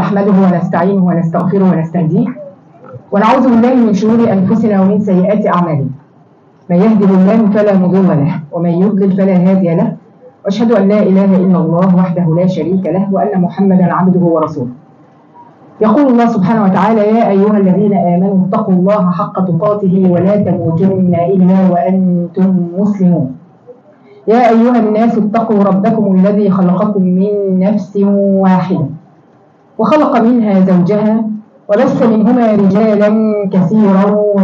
نحمده ونستعينه ونستغفره ونستهديه ونعوذ بالله من شرور أنفسنا ومن سيئات أعمالنا من يهده الله فلا مضل له ومن يضلل فلا هادي له وأشهد أن لا إله إلا الله وحده لا شريك له وأن محمدا عبده ورسوله يقول الله سبحانه وتعالى يا أيها الذين آمنوا اتقوا الله حق تقاته ولا تموتن إلا وأنتم مسلمون يا أيها الناس اتقوا ربكم الذي خلقكم من نفس واحدة وخلق منها زوجها وبث منهما رجالا كثيرا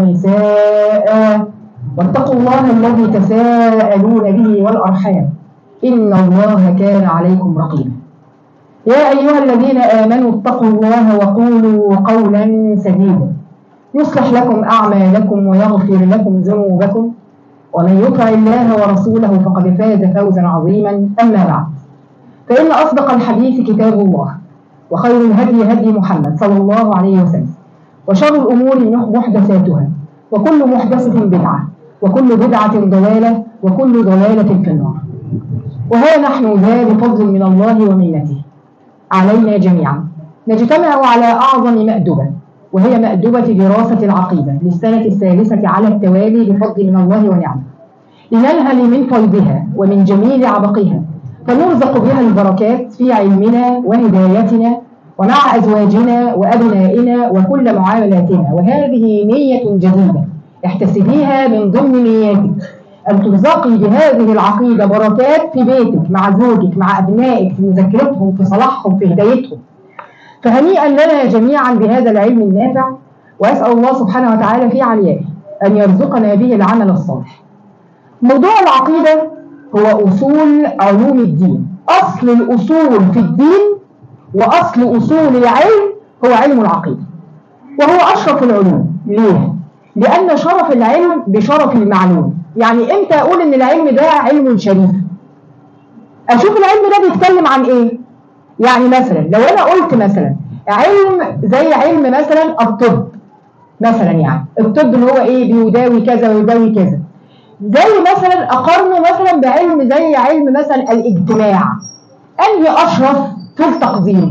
ونساء واتقوا الله الذي تساءلون به والأرحام إن الله كان عليكم رقيبا يا أيها الذين آمنوا اتقوا الله وقولوا قولا سديدا يصلح لكم أعمالكم ويغفر لكم ذنوبكم ومن يطع الله ورسوله فقد فاز فوزا عظيما أما بعد فإن أصدق الحديث كتاب الله وخير الهدي هدي محمد صلى الله عليه وسلم وشر الأمور محدثاتها وكل محدثة بدعة وكل بدعة ضلالة وكل ضلالة في النار وها نحن ذا بفضل من الله ومنته علينا جميعا نجتمع على أعظم مأدبة وهي مأدبة دراسة العقيدة للسنة الثالثة على التوالي بفضل من الله ونعمه لننهل من فيضها ومن جميل عبقها فنرزق بها البركات في علمنا وهدايتنا ومع أزواجنا وأبنائنا وكل معاملاتنا وهذه نية جديدة احتسبيها من ضمن نياتك أن ترزقي بهذه العقيدة بركات في بيتك مع زوجك مع أبنائك في مذاكرتهم في صلاحهم في هدايتهم فهنيئا لنا جميعا بهذا العلم النافع وأسأل الله سبحانه وتعالى في عليائه أن يرزقنا به العمل الصالح موضوع العقيدة هو أصول علوم الدين أصل الأصول في الدين وأصل أصول العلم هو علم العقيدة وهو أشرف العلوم ليه؟ لأن شرف العلم بشرف المعلوم يعني إمتى أقول إن العلم ده علم شريف أشوف العلم ده بيتكلم عن إيه يعني مثلا لو أنا قلت مثلا علم زي علم مثلا الطب مثلا يعني الطب اللي هو إيه بيداوي كذا ويداوي كذا زي مثلا أقارنه مثلا بعلم زي علم مثلا الاجتماع أنهي أشرف في التقديم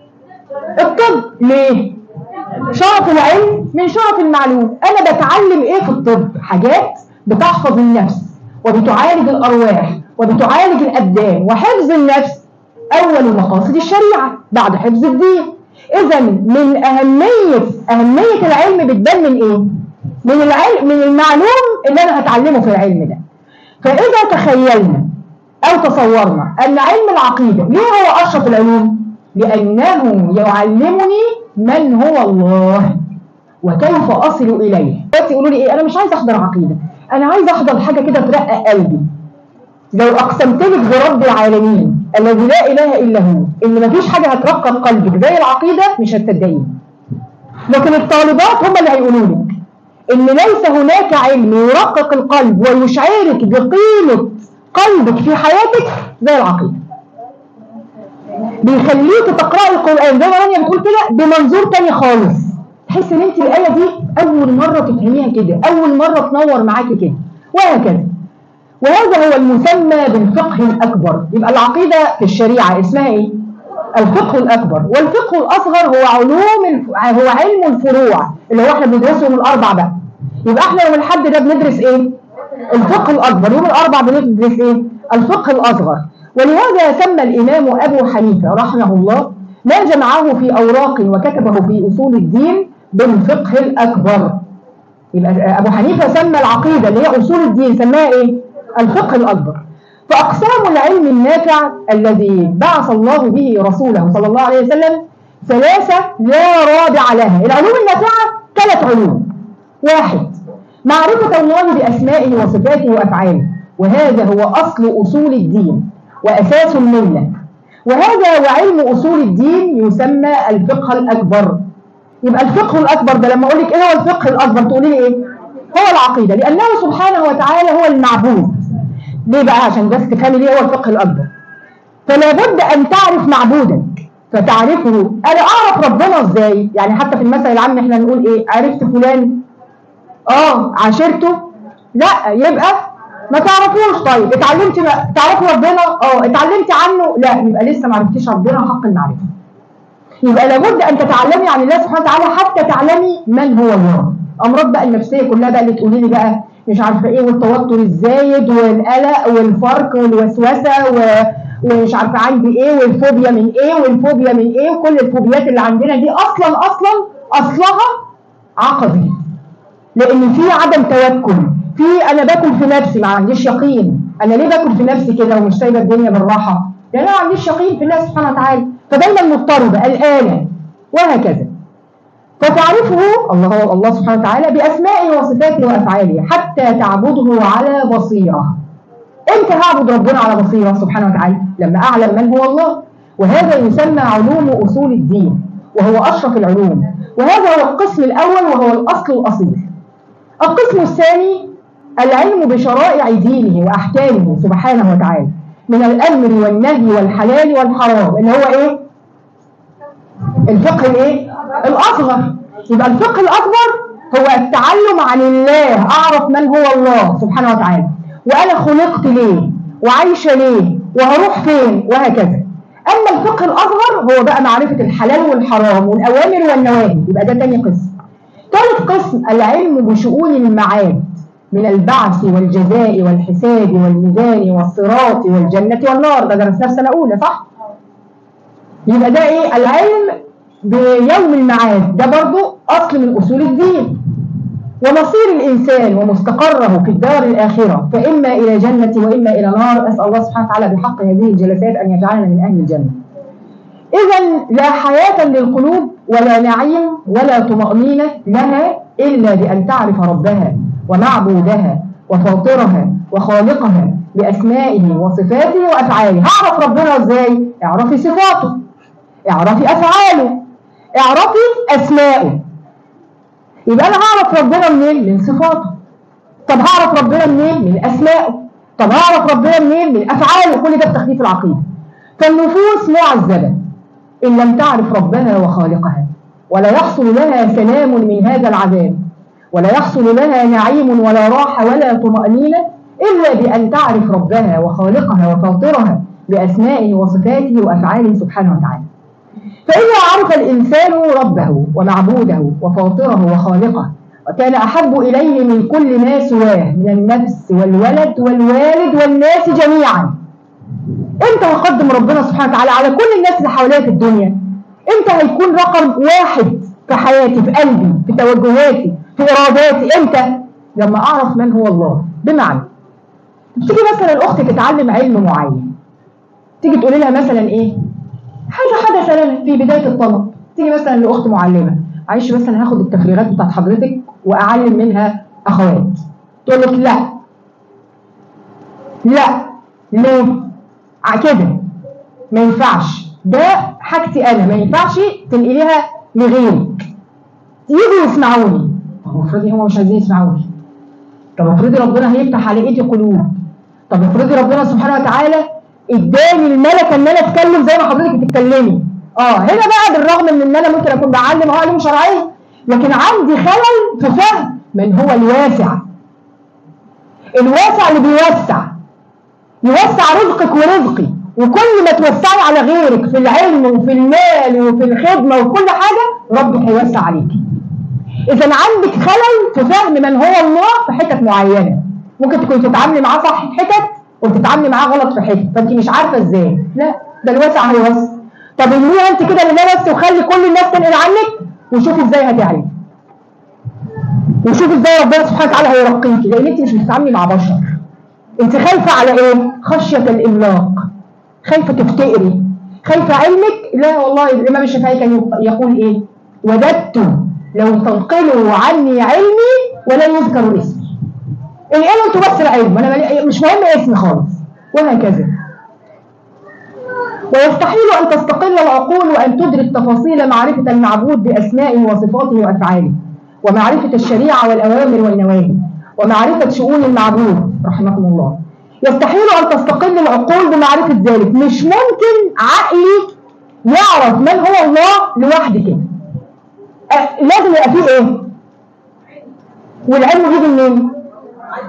الطب ليه شرف العلم من شرف المعلوم انا بتعلم ايه في الطب حاجات بتحفظ النفس وبتعالج الارواح وبتعالج الابدان وحفظ النفس اول مقاصد الشريعه بعد حفظ الدين اذا من اهميه اهميه العلم بتبان من ايه من العلم من المعلوم اللي انا هتعلمه في العلم ده فاذا تخيلنا او تصورنا ان علم العقيده ليه هو اشرف العلوم لانه يعلمني من هو الله وكيف اصل اليه دلوقتي يقولوا لي ايه انا مش عايز احضر عقيده انا عايز احضر حاجه كده ترقق قلبي لو اقسمت لك برب العالمين الذي لا اله الا هو ان مفيش حاجه هترقق قلبك زي العقيده مش هتصدقيني لكن الطالبات هم اللي هيقولوا لك ان ليس هناك علم يرقق القلب ويشعرك بقيمه قلبك في حياتك زي العقيده بيخليك تقرأي القرآن زي ما رانيا بتقول كده بمنظور تاني خالص تحس ان انت الآية دي أول مرة تفهميها كده أول مرة تنور معاكي كده وهكذا وهذا هو المسمى بالفقه الأكبر يبقى العقيدة في الشريعة اسمها ايه؟ الفقه الأكبر والفقه الأصغر هو علوم الف... هو علم الفروع اللي هو احنا بندرسه يوم الأربع بقى يبقى احنا يوم الحد ده بندرس ايه؟ الفقه الأكبر يوم الأربع بندرس ايه؟ الفقه الأصغر ولهذا سمى الإمام أبو حنيفة رحمه الله ما جمعه في أوراق وكتبه في أصول الدين بالفقه الأكبر يبقى أبو حنيفة سمى العقيدة اللي هي أصول الدين سماها إيه؟ الفقه الأكبر فأقسام العلم النافع الذي بعث الله به رسوله صلى الله عليه وسلم ثلاثة لا رابع لها العلوم النافعة ثلاث علوم واحد معرفة الله بأسمائه وصفاته وأفعاله وهذا هو أصل أصول الدين وأساس الملة وهذا وعلم أصول الدين يسمى الفقه الأكبر يبقى الفقه الأكبر ده لما أقول لك إيه هو الفقه الأكبر تقولي لي إيه؟ هو العقيدة لأنه سبحانه وتعالى هو المعبود ليه بقى عشان بس تفهمي ليه هو الفقه الأكبر فلا بد أن تعرف معبودك فتعرفه أنا أعرف ربنا إزاي يعني حتى في المثل العام إحنا نقول إيه عرفت فلان آه عاشرته لا يبقى ما تعرفوش طيب اتعلمت تعرفي ربنا اه اتعلمت عنه لا يبقى لسه ما عرفتيش ربنا حق المعرفه يبقى لابد ان تتعلمي عن الله سبحانه وتعالى حتى تعلمي من هو الله امراض بقى النفسيه كلها بقى اللي تقولي لي بقى مش عارفه ايه والتوتر الزايد والقلق والفرق والوسوسه و... ومش عارفه عندي ايه والفوبيا من ايه والفوبيا من ايه وكل الفوبيات اللي عندنا دي اصلا اصلا اصلها عقدي لان في عدم توكل في انا باكل في نفسي ما عنديش يقين انا ليه باكل في نفسي كده ومش سايبه الدنيا بالراحه لان انا ما عنديش يقين في الله سبحانه وتعالى فدايما مضطربه قلقانه وهكذا فتعرفه الله الله سبحانه وتعالى باسمائه وصفاته وافعاله حتى تعبده على بصيره امتى هعبد ربنا على بصيره سبحانه وتعالى لما اعلم من هو الله وهذا يسمى علوم اصول الدين وهو اشرف العلوم وهذا هو القسم الاول وهو الاصل الاصيل القسم الثاني العلم بشرائع دينه واحكامه سبحانه وتعالى من الامر والنهي والحلال والحرام اللي هو ايه الفقه الايه الاصغر يبقى الفقه الاكبر هو التعلم عن الله اعرف من هو الله سبحانه وتعالى وانا خلقت ليه وعايشه ليه وهروح فين وهكذا اما الفقه الاصغر هو بقى معرفه الحلال والحرام والاوامر والنواهي يبقى ده تاني قسم ثالث قسم العلم بشؤون المعاد من البعث والجزاء والحساب والميزان والصراط والجنة والنار ده درسناه في سنة أولى صح؟ يبقى ده إيه؟ العلم بيوم المعاد ده برضو أصل من أصول الدين ومصير الإنسان ومستقره في الدار الآخرة فإما إلى جنة وإما إلى نار أسأل الله سبحانه وتعالى بحق هذه الجلسات أن يجعلنا من أهل الجنة إذا لا حياة للقلوب ولا نعيم ولا طمأنينة لها إلا بأن تعرف ربها ومعبودها وفاطرها وخالقها بأسمائه وصفاته وأفعاله هعرف ربنا إزاي؟ اعرفي صفاته اعرفي أفعاله اعرفي أسمائه يبقى أنا هعرف ربنا منين؟ من صفاته طب هعرف ربنا منين؟ من أسمائه طب هعرف ربنا منين؟ من أفعاله كل ده بتخفيف العقيدة فالنفوس معذبة إن لم تعرف ربها وخالقها ولا يحصل لها سلام من هذا العذاب ولا يحصل لها نعيم ولا راحة ولا طمأنينة إلا بأن تعرف ربها وخالقها وفاطرها بأسمائه وصفاته وأفعاله سبحانه وتعالى فإذا عرف الإنسان ربه ومعبوده وفاطره وخالقه وكان أحب إليه من كل ما سواه من النفس والولد والوالد والناس جميعا امتى هقدم ربنا سبحانه وتعالى على كل الناس اللي حواليا في الدنيا امتى هيكون رقم واحد في حياتي في قلبي في توجهاتي في اراداتي امتى لما اعرف من هو الله بمعنى تيجي مثلا الاخت تتعلم علم معين تيجي تقولي لها مثلا ايه حاجه حدث لنا في بدايه الطلب تيجي مثلا لاخت معلمه معلش مثلا هاخد التفريغات بتاعت حضرتك واعلم منها اخوات تقول لك لا لا ليه كده ما ينفعش ده حاجتي انا ما ينفعش تنقليها لغيرك يجوا يسمعوني طب افرضي هم مش عايزين يسمعوني طب افرضي ربنا هيفتح على ايدي قلوب طب افرضي ربنا سبحانه وتعالى اداني الملكه ان انا اتكلم زي ما حضرتك بتتكلمي اه هنا بقى بالرغم من ان انا ممكن اكون بعلم اهو علوم شرعيه لكن عندي خلل في فهم من هو الواسع الواسع اللي بيوسع يوسع رزقك ورزقي وكل ما توسعي على غيرك في العلم وفي المال وفي الخدمة وفي كل حاجة ربك هيوسع عليكي إذا عندك خلل في فهم من هو الله في حتت معينة ممكن تكوني تتعاملي معاه صح في حتت وتتعاملي معاه غلط في حتت فأنت مش عارفة إزاي لا ده الواسع هيوسع طب ارميها أنت كده لله بس وخلي كل الناس تنقل عنك وشوفي إزاي هتعرفي وشوفي إزاي ربنا سبحانه وتعالى هيرقيكي لأن أنت مش بتتعاملي مع بشر انت خايفة على ايه خشية الاملاق خايفة تفتقري خايفة علمك لا والله الامام الشافعي كان يقول ايه وددت لو تنقلوا عني علمي ولا يذكر اسمي انقلوا انتوا بس العلم انا مش مهم اسمي خالص وهكذا ويستحيل ان تستقل العقول وان تدرك تفاصيل معرفة المعبود باسمائه وصفاته وافعاله ومعرفة الشريعة والاوامر والنواهي ومعرفة شؤون المعبود رحمكم الله يستحيل أن تستقل العقول بمعرفة ذلك مش ممكن عقلي يعرف من هو الله لوحده كده أه لازم يبقى فيه ايه والعلم بيجي منين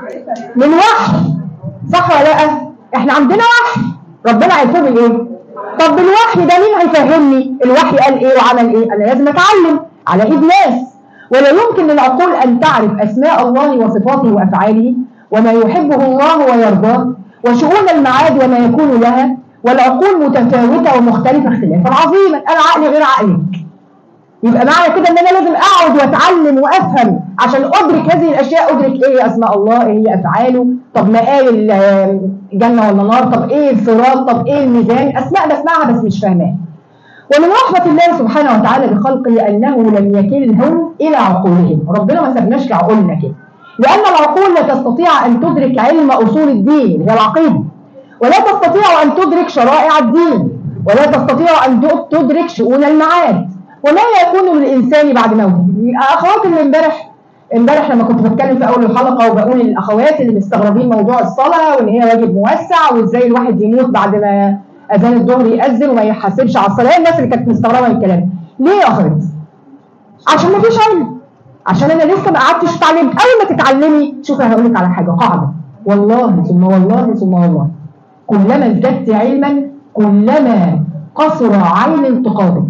من وحي صح ولا لا احنا عندنا وحي ربنا عرفوه بالايه طب بالوحي ده مين هيفهمني الوحي قال ايه وعمل ايه انا لازم اتعلم على ايد ناس ولا يمكن للعقول ان تعرف اسماء الله وصفاته وافعاله وما يحبه الله ويرضاه وشؤون المعاد وما يكون لها والعقول متفاوته ومختلفه اختلافا عظيما انا عقلي غير عقلك يبقى معنى كده ان انا لازم اقعد واتعلم وافهم عشان ادرك هذه الاشياء ادرك ايه اسماء الله ايه هي افعاله طب مقال الجنه ولا نار طب ايه الصراط طب ايه الميزان اسماء بسمعها بس مش فاهماها ومن رحمة الله سبحانه وتعالى بخلقه أنه لم يكلهم إلى عقولهم ربنا ما سبناش لعقولنا كده لأن العقول لا تستطيع أن تدرك علم أصول الدين هي العقيدة ولا تستطيع أن تدرك شرائع الدين ولا تستطيع أن تدرك شؤون المعاد وما يكون للإنسان بعد موته أخواتي اللي امبارح امبارح لما كنت بتكلم في اول الحلقه وبقول للاخوات اللي مستغربين موضوع الصلاه وان هي واجب موسع وازاي الواحد يموت بعد ما اذان الظهر ياذن وما يحاسبش على الصلاه الناس اللي كانت مستغربه من الكلام ليه يا اخوات عشان ما فيش علم عشان انا لسه ما قعدتش اتعلمت اول ما تتعلمي شوفي هقول لك على حاجه قاعده والله ثم والله ثم والله كلما ازددت علما كلما قصر عين انتقادك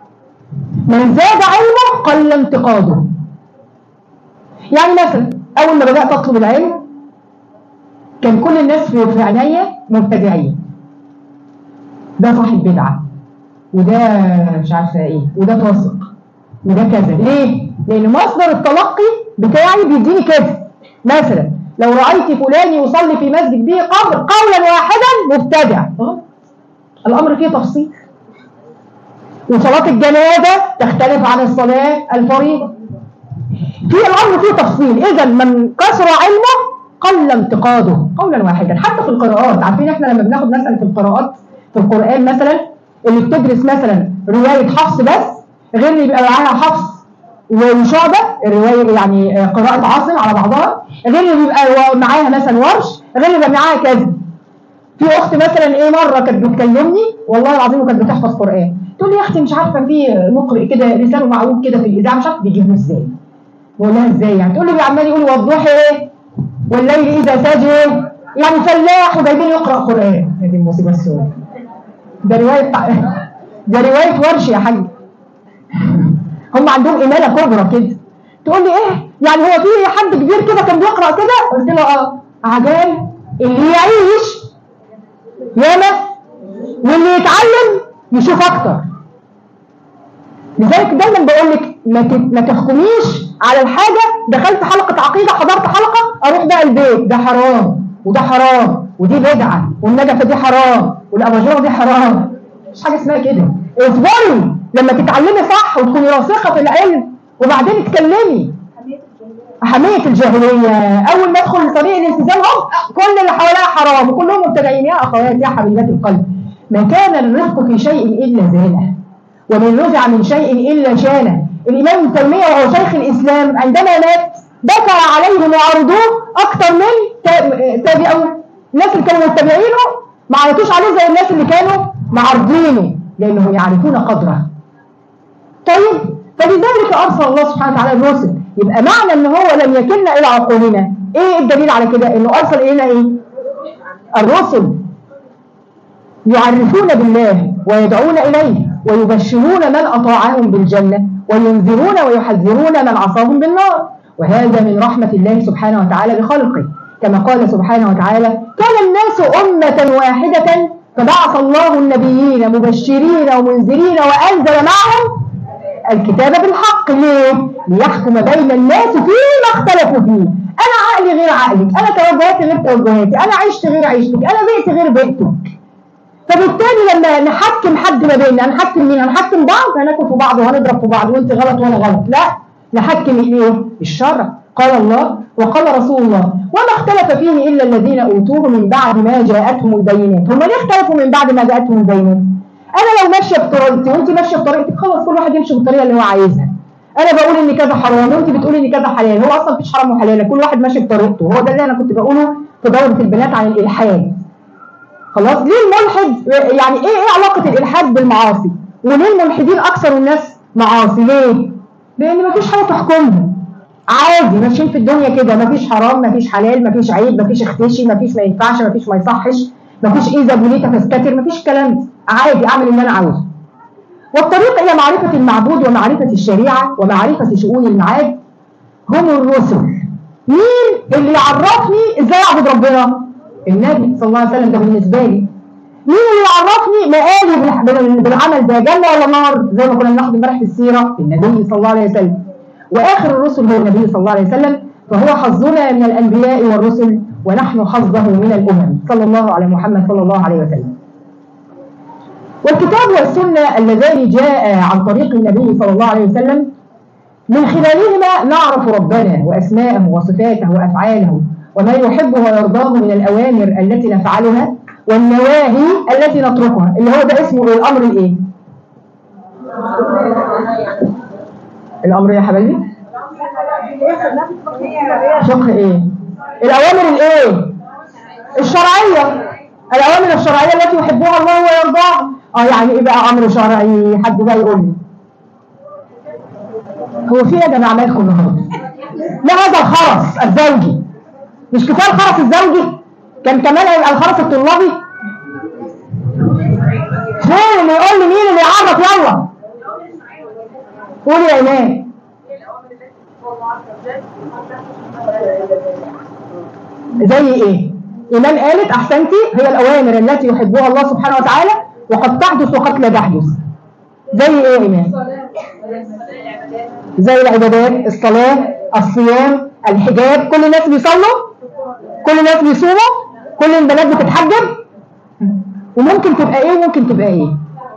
من زاد علمه قل انتقاده يعني مثلا اول ما بدات اطلب العلم كان كل الناس في عينيا مبتدعين ده صاحب بدعه وده مش عارفه ايه وده فاسق وده كذا ليه؟ لان مصدر التلقي بتاعي بيديني كذا مثلا لو رايت فلان يصلي في مسجد به قبر قولا واحدا مبتدع الامر فيه تفصيل وصلاه الجنازه تختلف عن الصلاه الفريضه في الامر فيه تفصيل اذا من كثر علمه قل انتقاده قولا واحدا حتى في القراءات عارفين احنا لما بناخد مثلا في القراءات في القران مثلا اللي بتدرس مثلا روايه حفص بس غير اللي بيبقى معاها حفص وشعبه الروايه يعني قراءه عاصم على بعضها غير اللي بيبقى معاها مثلا ورش غير اللي بيبقى معاها كذا في اخت مثلا ايه مره كانت بتكلمني والله العظيم وكانت بتحفظ قران تقول لي يا اختي مش عارفه في مقرئ كده لسانه معوج كده في الاذاعه مش عارفه بيجيبه ازاي بقول لها ازاي يعني تقول لي عمال يقول والضحى والليل اذا سجى يعني فلاح وجايبين يقرا قران هذه المصيبه السوداء ده روايه ده روايه ورش يا حاج هم عندهم اماله كبرى كده تقول لي ايه يعني هو في حد كبير كده كان بيقرا كده قلت له اه عجال اللي يعيش ياما واللي يتعلم يشوف اكتر لذلك دايما بقول لك ما ما تحكميش على الحاجه دخلت حلقه عقيده حضرت حلقه اروح بقى البيت ده حرام وده حرام ودي بدعه والنجفه دي حرام والاباجوره دي حرام مش حاجه اسمها كده اصبري لما تتعلمي صح وتكوني راسخه في العلم وبعدين اتكلمي أهمية الجاهلية أول ما أدخل طريق الالتزام هم كل اللي حواليها حرام وكلهم مبتدعين يا أخوات يا حبيبات القلب ما كان الرزق في شيء إلا زانه ومن رجع من شيء إلا شانه الإمام ابن تيمية وهو شيخ الإسلام عندما مات بكى عليهم وعرضوه أكثر من تابعون الناس اللي كانوا متبعينه ما عيطوش عليه زي الناس اللي كانوا معرضينه لأنهم يعرفون قدره طيب فلذلك أرسل الله سبحانه وتعالى الرسل يبقى معنى ان هو لم يكلنا الى عقولنا ايه الدليل على كده انه ارسل الينا ايه الرسل يعرفون بالله ويدعون اليه ويبشرون من اطاعهم بالجنه وينذرون ويحذرون من عصاهم بالنار وهذا من رحمه الله سبحانه وتعالى بخلقه كما قال سبحانه وتعالى كان الناس امه واحده فبعث الله النبيين مبشرين ومنذرين وانزل معهم الكتاب بالحق ليه؟ ليحكم بين الناس فيما اختلفوا فيه انا عقلي غير عقلك انا توجهاتي غير توجهاتي انا عشت غير عيشتك انا بيتي غير بيتك فبالتالي لما نحكم حد ما بيننا هنحكم مين هنحكم بعض هناكل في بعض وهنضرب في بعض وانت غلط وانا غلط لا نحكم ايه الشرع قال الله وقال رسول الله وما اختلف فيه الا الذين اوتوه من بعد ما جاءتهم البينات هم ليه اختلفوا من بعد ما جاءتهم البينات انا لو ماشيه بطريقتي وانت ماشيه بطريقتك خلاص كل واحد يمشي بالطريقه اللي هو عايزها انا بقول ان كذا حرام وانت بتقولي ان كذا حلال هو اصلا مفيش حرام وحلال كل واحد ماشي بطريقته هو ده اللي انا كنت بقوله في دوره البنات عن الالحاد خلاص ليه الملحد يعني ايه ايه علاقه الالحاد بالمعاصي وليه الملحدين اكثر الناس معاصي ليه لان مفيش حاجه تحكمهم عادي ماشيين في الدنيا كده مفيش حرام مفيش حلال مفيش عيب مفيش اختشي مفيش ما ينفعش مفيش ما يصحش مفيش اذا بنيت فاستتر مفيش الكلام ده عادي اعمل اللي انا عاوزه والطريق الى معرفه المعبود ومعرفه الشريعه ومعرفه شؤون المعاد هم الرسل مين اللي يعرفني ازاي اعبد ربنا النبي صلى الله عليه وسلم ده بالنسبه لي مين اللي يعرفني مقالي بالح- بال- بالعمل ده جنه ولا نار زي ما كنا بناخد امبارح في السيره النبي صلى الله عليه وسلم واخر الرسل هو النبي صلى الله عليه وسلم فهو حظنا من الانبياء والرسل ونحن حظه من الامم صلى الله على محمد صلى الله عليه وسلم والكتاب والسنه اللذان جاء عن طريق النبي صلى الله عليه وسلم من خلالهما نعرف ربنا واسماءه وصفاته وافعاله وما يحبه ويرضاه من الاوامر التي نفعلها والنواهي التي نتركها اللي هو ده اسمه ايه الامر الايه الامر يا حبايبي فقه ايه الاوامر الايه الشرعيه الاوامر الشرعيه التي يحبها الله ويرضاها اه يعني ايه بقى امر شرعي حد بقى يقول لي هو في ايه يا جماعه مالكم النهارده ما هذا الخرس الزوجي مش كفايه الخرس الزوجي كان كمان هيبقى الخرس الطلابي فين اللي يقول لي مين اللي يعرف يلا قولي يا ايمان زي ايه ايمان قالت احسنتي هي الاوامر التي يحبها الله سبحانه وتعالى وقد تحدث وقد لا تحدث زي ايه يا ايمان زي العبادات الصلاة الصيام الحجاب كل الناس بيصلوا كل الناس بيصوموا كل البنات بتتحجب وممكن تبقى ايه وممكن تبقى ايه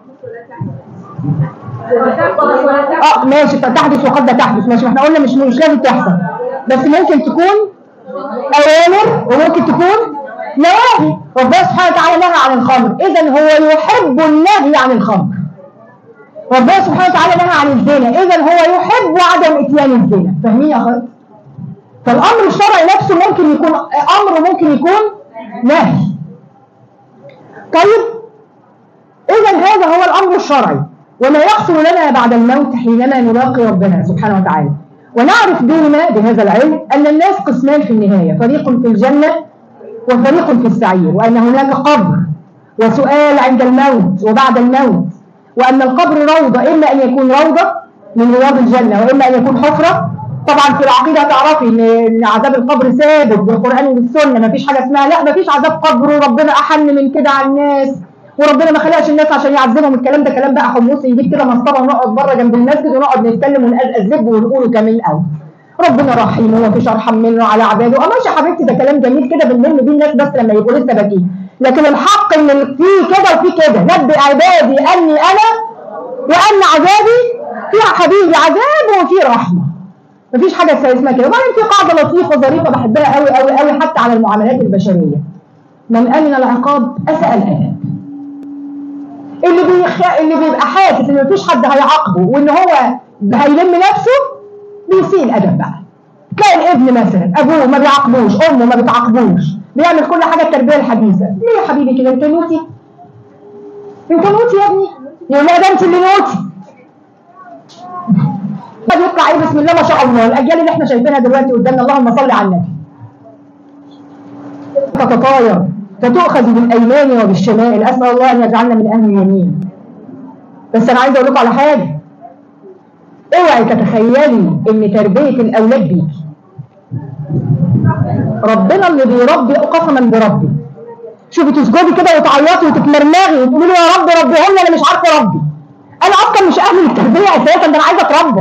اه ماشي تحدث وقد لا تحدث ماشي ما احنا قلنا مش مش لازم تحصل بس ممكن تكون اوامر وممكن تكون نواهي ربنا سبحانه وتعالى نهى عن الخمر اذا هو يحب النهي عن الخمر ربنا سبحانه وتعالى نهى عن الزنا اذا هو يحب عدم اتيان الزنا فاهمين يا اخوات فالامر الشرعي نفسه ممكن يكون امر وممكن يكون نهي طيب اذا هذا هو الامر الشرعي وما يحصل لنا بعد الموت حينما نلاقي ربنا سبحانه وتعالى ونعرف بهما بهذا العلم ان الناس قسمان في النهايه فريق في الجنه وفريق في السعير وان هناك قبر وسؤال عند الموت وبعد الموت وأن القبر روضة إما أن يكون روضة من رياض الجنة وإما أن يكون حفرة طبعا في العقيدة تعرفي إن إن عذاب القبر ثابت بالقرآن والسنة مفيش حاجة اسمها لا مفيش عذاب قبر وربنا أحن من كده على الناس وربنا ما خلقش الناس عشان يعذبهم الكلام ده كلام بقى حمص يجيب كده مسطره ونقعد بره جنب المسجد ونقعد نتكلم ونقلب ونقوله كمان قوي ربنا رحيم ومفيش ارحم منه على عباده اه ماشي يا حبيبتي ده كلام جميل كده بنلم بيه الناس بس لما يبقوا لسه باكين لكن الحق ان في كده وفي كده نبئ عبادي اني انا وان عذابي في حبيبي عذاب وفي رحمه مفيش حاجه اسمها كده وبعدين في قاعده لطيفه ظريفه بحبها قوي قوي قوي حتى على المعاملات البشريه من امن العقاب اساء الاداب اللي بيخ... اللي بيبقى حاسس ان مفيش حد هيعاقبه وان هو هيلم نفسه بيسيء الادب بقى تلاقي الابن مثلا ابوه ما بيعاقبوش امه ما بتعاقبوش بيعمل كل حاجه التربيه الحديثه ليه يا حبيبي كده انت نوتي انت نوتي يا ابني يقول لا ده انت اللي نوتي طب يطلع ايه بسم الله ما شاء الله الاجيال اللي احنا شايفينها دلوقتي قدامنا اللهم صل على النبي تتطاير فتؤخذ بالايمان وبالشمائل اسال الله ان يجعلنا من اهل اليمين بس انا عايزه اقول لكم على حاجه اوعي تتخيلي ان تربيه الاولاد بيكي ربنا اللي بيربي قسما بربي شوفي تسجدي كده وتعيطي وتتمرمغي وتقولي له يا رب ربيهم انا مش عارفه ربي انا اصلا مش اهل للتربيه اساسا ده انا عايزه اتربى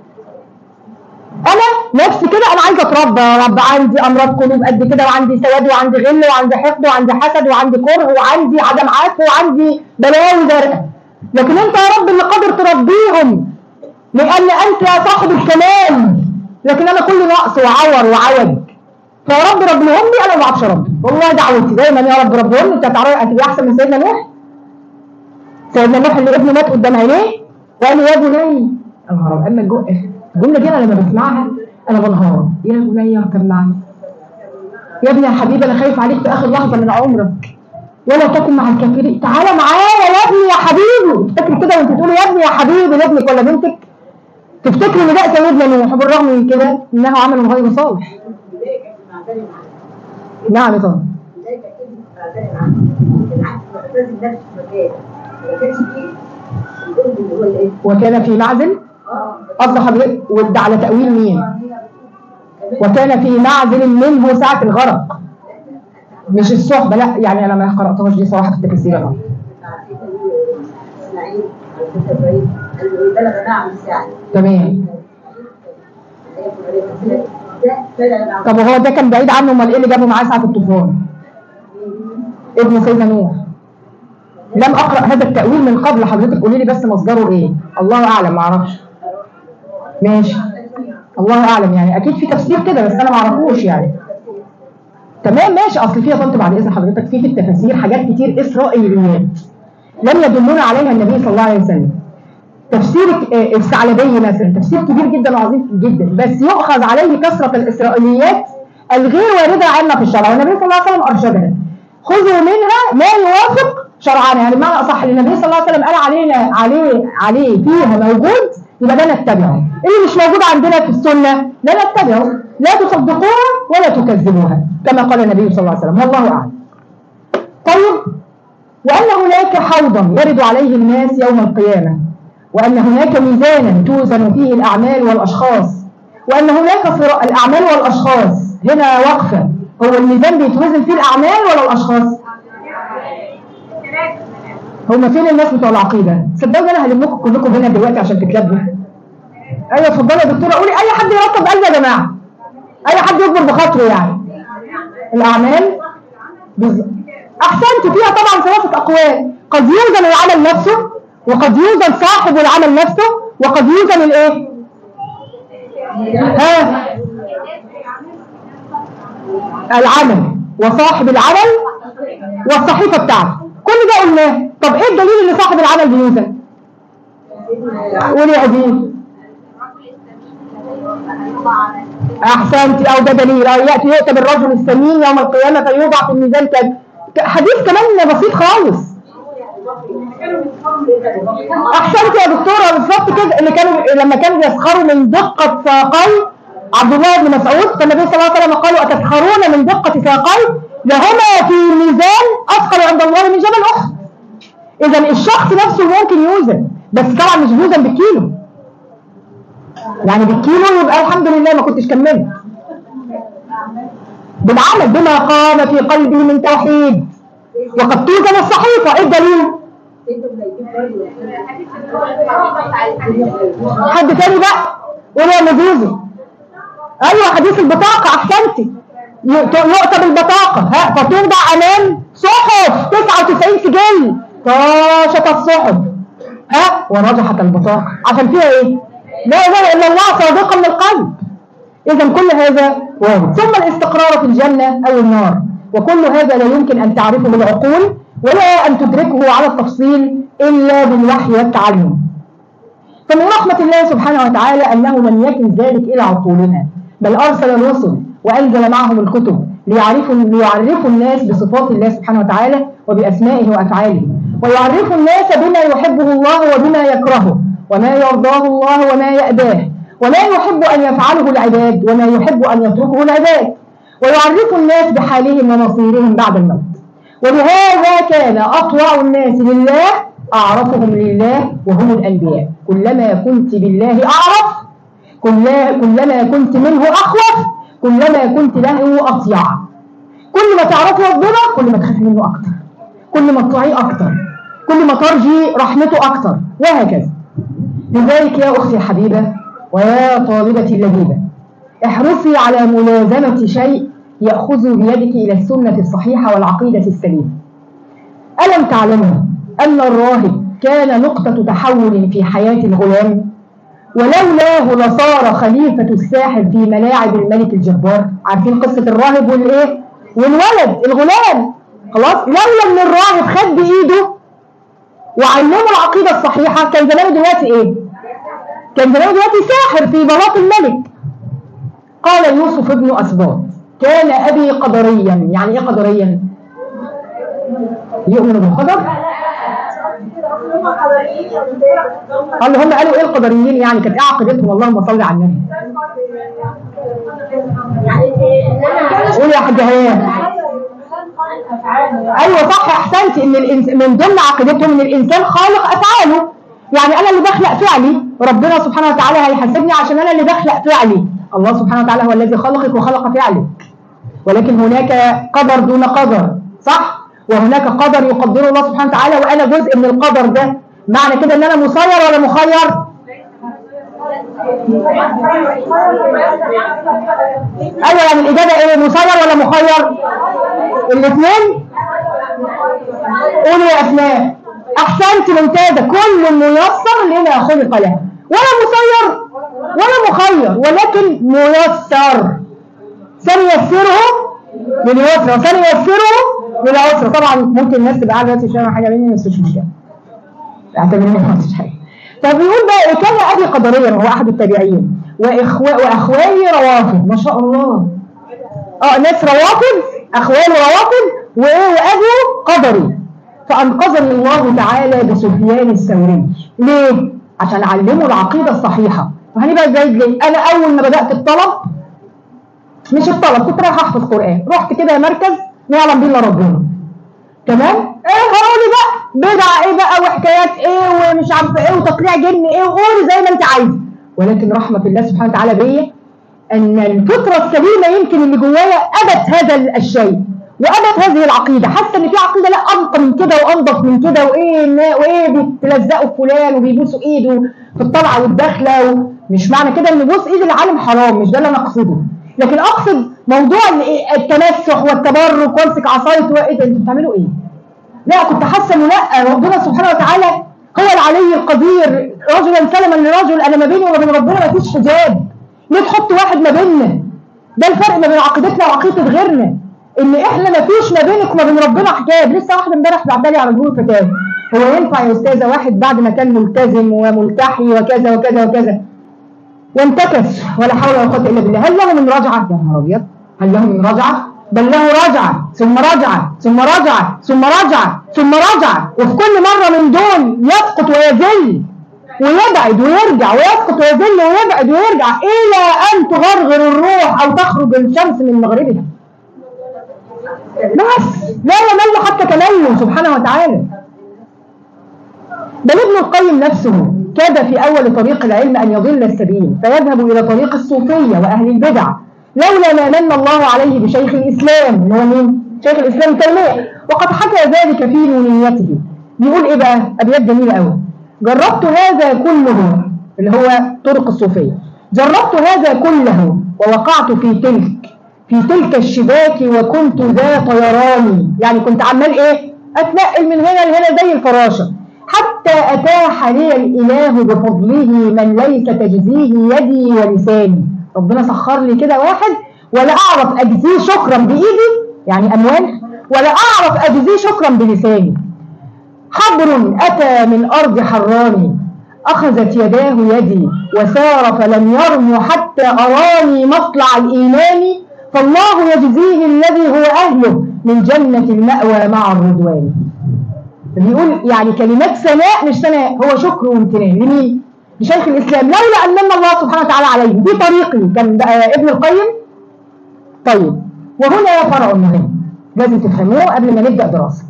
انا نفسي كده انا عايزه اتربى يا رب عندي امراض قلوب قد كده وعندي سواد وعندي غل وعندي حقد وعندي حسد وعندي كره وعندي عدم عفو وعندي بلاوي زرقاء لكن انت يا رب اللي قادر تربيهم لان انت يا صاحب الكمال لكن انا كل نقص وعور وعوج فيا رب ربهم لي انا ما بعرفش اربي والله دعوتي دايما يا رب ربهم لي انت هتعرفي هتبقي احسن من سيدنا نوح سيدنا نوح اللي ابنه مات قدام عينيه وقال له يا بني انهار اما الجو الجمله دي انا لما بسمعها انا بنهار يا بني اركب معي يا ابني يا حبيبي انا خايف عليك في اخر لحظه من عمرك ولا تكن مع الكافرين تعالى معايا يا ابني يا حبيبي تفتكري كده وانت تقولي يا ابني يا حبيبي لابنك ولا بنتك تفتكري ان ده سيدنا نوح بالرغم من كده انه عمل غير صالح نعم يا طبعا فعتذر عنه بالعكس معتزل نفسه مكان ما كانش فيه الأم اللي هو الايه؟ وكان في معزل اه قصد حضرتك وده على تأويل مين وكان في معزل منه ساعة الغرق مش الصحبة لا يعني أنا ما قرأتهاش دي صراحة في التفسير أنا اسماعيل على فكره ابراهيم قال له ايه بلغ معه الساعه تمام ده بلغ معه طب وهو ده كان بعيد عنه امال ايه اللي جابه معاه ساعة الطوفان ابن سيدنا نوح لم اقرا هذا التاويل من قبل حضرتك قولي لي بس مصدره ايه الله اعلم ما اعرفش ماشي الله اعلم يعني اكيد في تفسير كده بس انا ما اعرفوش يعني تمام ماشي اصل في يا طنط بعد اذن حضرتك في في التفاسير حاجات كتير اسرائيليات لم يدلنا عليها النبي صلى الله عليه وسلم تفسير آه، الثعلبي مثلا تفسير كبير جدا وعظيم جدا بس يؤخذ عليه كثره الاسرائيليات الغير وارده عنا في الشرع والنبي صلى الله عليه وسلم ارشدنا خذوا منها ما يوافق شرعنا يعني بمعنى اصح اللي النبي صلى الله عليه وسلم قال علينا عليه عليه فيها موجود يبقى ده نتبعه اللي مش موجود عندنا في السنه لا نتبعه لا تصدقوها ولا تكذبوها كما قال النبي صلى الله عليه وسلم والله اعلم طيب وأن هناك حوضا يرد عليه الناس يوم القيامة وأن هناك ميزانا توزن فيه الأعمال والأشخاص وأن هناك صراع الأعمال والأشخاص هنا وقفة هو الميزان بيتوزن فيه الأعمال ولا الأشخاص؟ هما فين الناس بتوع العقيدة؟ صدقوني أنا هلمكم كلكم هنا دلوقتي عشان تتلبوا أيوة اتفضلي يا دكتورة قولي أي حد يرطب قلبي يا جماعة أي حد يكبر بخاطره يعني الأعمال بالظبط احسنت فيها طبعا ثلاثه اقوال قد يوزن العمل نفسه وقد يوزن صاحب العمل نفسه وقد يوزن الايه ها العمل وصاحب العمل والصحيفه بتاعته كل ده قلناه طب ايه الدليل ان صاحب العمل بيوزن قولي يا اديب احسنت او ده دليل او ياتي يؤتى بالرجل السمين يوم القيامه فيوضع في الميزان كذا حديث كمان بسيط خالص احسنت يا دكتوره بالظبط كده اللي كانوا لما كانوا يسخروا من دقه ساقي عبد الله بن مسعود فالنبي صلى الله عليه وسلم قالوا اتسخرون من دقه ساقي لهما في ميزان اثقل عند الله من جبل احد اذا الشخص نفسه ممكن يوزن بس طبعا مش بيوزن بالكيلو يعني بالكيلو يبقى الحمد لله ما كنتش كملت بالعمل بما قام في قلبه من توحيد وقد توزن الصحيفه ايه الدليل؟ حد تاني بقى قول يا مزوزي ايوه حديث البطاقه احسنتي يؤت- يؤتى بالبطاقه ها فتوضع امام صحف 99 سجل طاشت الصحف ها ورجحت البطاقه عشان فيها ايه؟ لا اله الا الله صادقا من القلب إذا كل هذا وارد ثم الاستقرار في الجنة أو النار وكل هذا لا يمكن أن تعرفه بالعقول ولا أن تدركه على التفصيل إلا بالوحي والتعلم فمن رحمة الله سبحانه وتعالى أنه لم يكن ذلك إلى عقولنا بل أرسل الرسل وأنزل معهم الكتب ليعرفوا ليعرفوا الناس بصفات الله سبحانه وتعالى وبأسمائه وأفعاله ويعرفوا الناس بما يحبه الله وبما يكرهه وما يرضاه الله وما يأباه وما يحب أن يفعله العباد وما يحب أن يتركه العباد ويعرف الناس بحالهم ومصيرهم بعد الموت ولهذا كان أطوع الناس لله أعرفهم لله وهم الأنبياء كلما كنت بالله أعرف كلا- كلما كنت منه أخوف كلما كنت له أطيع كل ما تعرفي ربنا كل ما تخافي منه أكتر كل ما تطيعيه أكتر كل ما ترجي رحمته أكتر وهكذا لذلك يا أختي الحبيبة ويا طالبتي اللبيبة احرصي على ملازمة شيء يأخذ بيدك إلى السنة الصحيحة والعقيدة السليمة ألم تعلموا أن الراهب كان نقطة تحول في حياة الغلام ولولاه لصار خليفة الساحر في ملاعب الملك الجبار عارفين قصة الراهب والإيه والولد الغلام خلاص لولا ان الراهب خد بايده وعلمه العقيده الصحيحه كان زمانه دلوقتي ايه؟ كان زمانه دلوقتي ساحر في بلاط الملك قال يوسف ابن اسباط كان ابي قدريا يعني ايه قدريا؟ يؤمن بالقدر؟ قال هم قالوا ايه القدريين يعني كانت ايه عقيدتهم اللهم صل على النبي قول يا حاج هيام ايوه صح احسنتي ان الإنس... من ضمن عقيدتهم ان الانسان خالق افعاله يعني انا اللي بخلق فعلي ربنا سبحانه وتعالى هيحاسبني عشان انا اللي بخلق فعلي الله سبحانه وتعالى هو الذي خلقك وخلق فعلك ولكن هناك قدر دون قدر صح وهناك قدر يقدره الله سبحانه وتعالى وانا جزء من القدر ده معنى كده ان انا مسير ولا مخير ايوه يعني الاجابه ايه مسير ولا مخير الاثنين قولوا يا اسماء احسنت ممتازه كل ميسر لما خلق له ولا مسير ولا مخير ولكن ميسر سنيسره لليسر وسنيسره للعسر طبعا ممكن الناس تبقى قاعده دلوقتي مش فاهمه حاجه مني بس مش مشكله اعتبرني ما فهمتش حاجه طب بيقول بقى إيه كان ابي قدريا وهو احد التابعين واخوه واخوالي روافض ما شاء الله اه ناس روافض اخوال روافض وايه وابو قدري فانقذني الله تعالى بسفيان الثوري ليه؟ عشان علمه العقيده الصحيحه وهنبقى ازاي ليه؟ انا اول ما بدات الطلب مش الطلب كنت رايح احفظ قران رحت كده مركز ما يعلم به الا ربنا تمام ايه قولي بقى بدع ايه بقى وحكايات ايه ومش عارفه ايه وتقريع جن ايه وقولي زي ما انت عايزه ولكن رحمه الله سبحانه وتعالى بيا ان الفطره السليمه يمكن اللي جوايا ابت هذا الشيء وابت هذه العقيده حاسه ان في عقيده لا انقى من كده وانضف من كده وايه نا- وايه بيتلزقوا في فلان وبيبوسوا ايده في الطلعه والداخله و- مش معنى كده ان بوس ايد العالم حرام مش ده اللي انا اقصده لكن اقصد موضوع ال- التمسح والتبرك وامسك عصايه وايه ده انتوا بتعملوا ايه؟ لا كنت حاسه انه لا ربنا سبحانه وتعالى هو العلي القدير رجلا سلما لرجل انا ما بيني وما بين ربنا ما فيش حجاب ليه تحط واحد ما بيننا ده الفرق ما بين عقيدتنا وعقيده غيرنا ان احنا ما فيش ما بينك وما بين ربنا حجاب لسه واحده امبارح بعتلي على جروب فتاه هو ينفع يا استاذه واحد بعد ما كان ملتزم وملتحي وكذا وكذا وكذا وانتكس ولا حول ولا قوه الا بالله هل له من رجعه يا نهار ابيض هل له من رجعه بل له رجعه ثم رجعه ثم رجعه ثم رجعه ثم رجعه وفي كل مره من دول يسقط ويذل ويبعد ويرجع ويسقط ويذل ويبعد ويرجع الى ان تغرغر الروح او تخرج الشمس من مغربها بس لا يمل حتى تمله سبحانه وتعالى بل ابن القيم نفسه كاد في أول طريق العلم أن يضل السبيل فيذهب إلى طريق الصوفية وأهل البدع لولا ما من الله عليه بشيخ الإسلام اللي هو مين؟ شيخ الإسلام تيمية وقد حكى ذلك في نونيته بيقول إيه بقى؟ أبيات جميلة أوي جربت هذا كله اللي هو طرق الصوفية جربت هذا كله ووقعت في تلك في تلك الشباك وكنت ذا طيران يعني كنت عمال ايه اتنقل من هنا لهنا زي الفراشه حتى اتاح لي الاله بفضله من ليس تجزيه يدي ولساني ربنا سخر لي كده واحد ولا اعرف اجزيه شكرا بايدي يعني اموال ولا اعرف اجزيه شكرا بلساني حبر اتى من ارض حراني اخذت يداه يدي وسار فلم يرم حتى اراني مطلع الايمان فالله يجزيه الذي هو اهله من جنه الماوى مع الرضوان بيقول يعني كلمات ثناء مش ثناء هو شكر وامتنان لمين؟ لشيخ الاسلام لولا ان من الله سبحانه وتعالى عليه دي طريقي كان بقى ابن القيم طيب وهنا فرع مهم لازم تفهموه قبل ما نبدا دراسه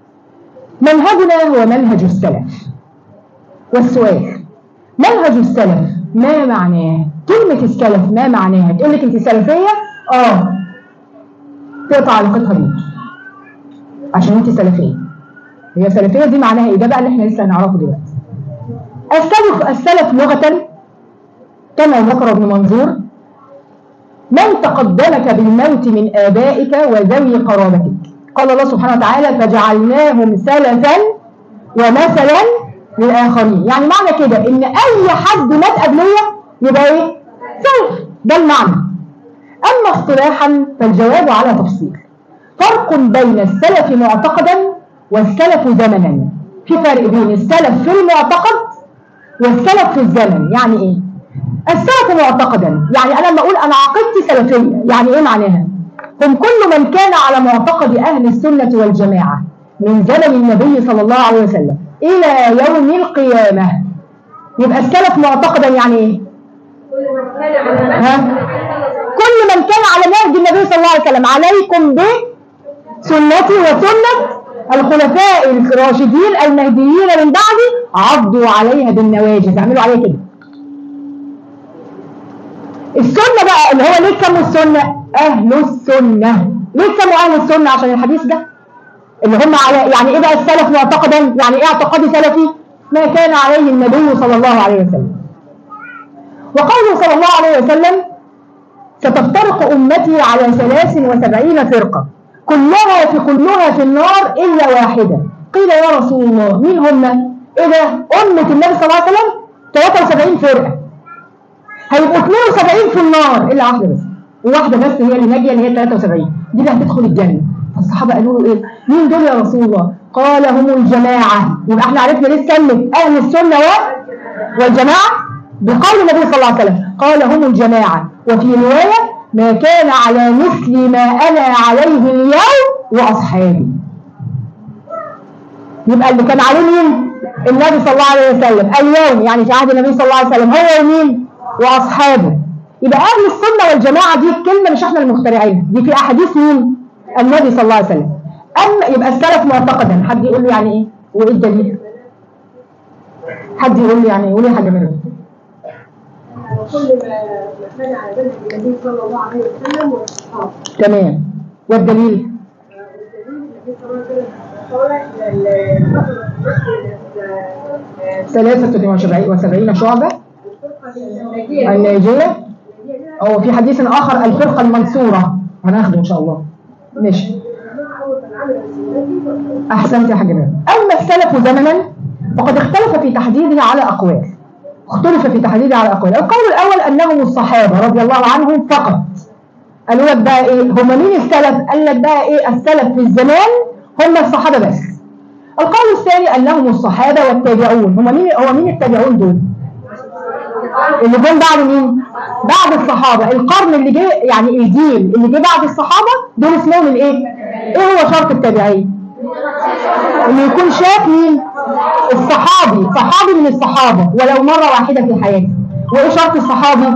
منهجنا هو منهج السلف والسؤال منهج السلف ما معناه كلمة السلف ما معناها تقول لك انت سلفية اه تقطع علاقتها بيك عشان انت سلفية هي سلفية دي معناها ايه ده بقى اللي احنا لسه هنعرفه دلوقتي السلف السلف لغة كما ذكر ابن منظور من تقدمك بالموت من آبائك وذوي قرابتك قال الله سبحانه وتعالى فجعلناهم سلفا ومثلا للآخرين يعني معنى كده إن أي حد مات قبلية يبقى إيه؟ سلف ده المعنى أما اصطلاحا فالجواب على تفصيل فرق بين السلف معتقدا والسلف زمنا في فرق بين السلف في المعتقد والسلف في الزمن يعني ايه السلف معتقدا يعني انا لما اقول انا عقيدتي سلفيه يعني ايه معناها هم كل من كان على معتقد اهل السنه والجماعه من زمن النبي صلى الله عليه وسلم الى يوم القيامه يبقى السلف معتقدا يعني ايه ها كل من كان على نهج النبي صلى الله عليه وسلم عليكم سنتي وسنة الخلفاء الراشدين المهديين من بعدي عضوا عليها بالنواجذ اعملوا عليها كده السنة بقى اللي هو ليه سموا السنة أهل السنة ليه سموا أهل السنة عشان الحديث ده اللي هم على يعني إيه بقى السلف معتقدا يعني إيه اعتقاد سلفي ما كان عليه النبي صلى الله عليه وسلم وقوله صلى الله عليه وسلم ستفترق أمتي على ثلاث وسبعين فرقة كلها في كلها في النار إلا واحدة قيل يا رسول الله مين هم؟ إيه ده؟ أمة النبي صلى الله عليه وسلم 73 فرقة هيبقوا 72 في النار إلا واحدة بس وواحدة بس هي اللي ناجية اللي هي 73 دي اللي هتدخل الجنة فالصحابة قالوا له إيه؟ مين دول يا رسول الله؟ قال هم الجماعة يبقى احنا عرفنا ليه سمت أهل السنة و... والجماعة بقول النبي صلى الله عليه وسلم قال هم الجماعة وفي رواية ما كان على مثل ما أنا عليه اليوم وأصحابي يبقى اللي كان عليه مين؟ النبي صلى الله عليه وسلم اليوم يعني في عهد النبي صلى الله عليه وسلم هو ومين؟ وأصحابه يبقى أهل السنة والجماعة دي كلمة مش احنا المخترعينها دي في أحاديث مين؟ النبي صلى الله عليه وسلم أما يبقى السلف معتقدا حد يقول لي يعني إيه؟ وإيه الدليل؟ حد يقول لي يعني إيه؟ قولي حاجة منهم وكل ما ما كان على منهج النبي صلى الله عليه وسلم والصحابه تمام والدليل والدليل النبي صلى الله عليه وسلم قال ال- ثلاثة وسبعين وسبعين شعبة الناجية الناجية أو في حديث آخر الفرقة المنصورة هناخده إن شاء الله ماشي أحسنت يا حاج ماهر. أما السلف زمنا فقد اختلف في تحديده على أقوال اختلف في تحديده على أقوال القول الأول أنهم الصحابة رضي الله عنهم فقط قالوا لك بقى إيه هم مين السلف قال لك بقى إيه السلف في الزمان هم الصحابة بس القول الثاني أنهم الصحابة والتابعون هم مين هو مين التابعون دول اللي جم بعد مين؟ بعد الصحابة القرن اللي جه يعني الجيل اللي جه بعد الصحابة دول اسمهم الايه؟ ايه هو شرط التابعين؟ انه يكون شاف مين؟ الصحابي صحابي من الصحابة ولو مرة واحدة في حياته وايه شرط الصحابي؟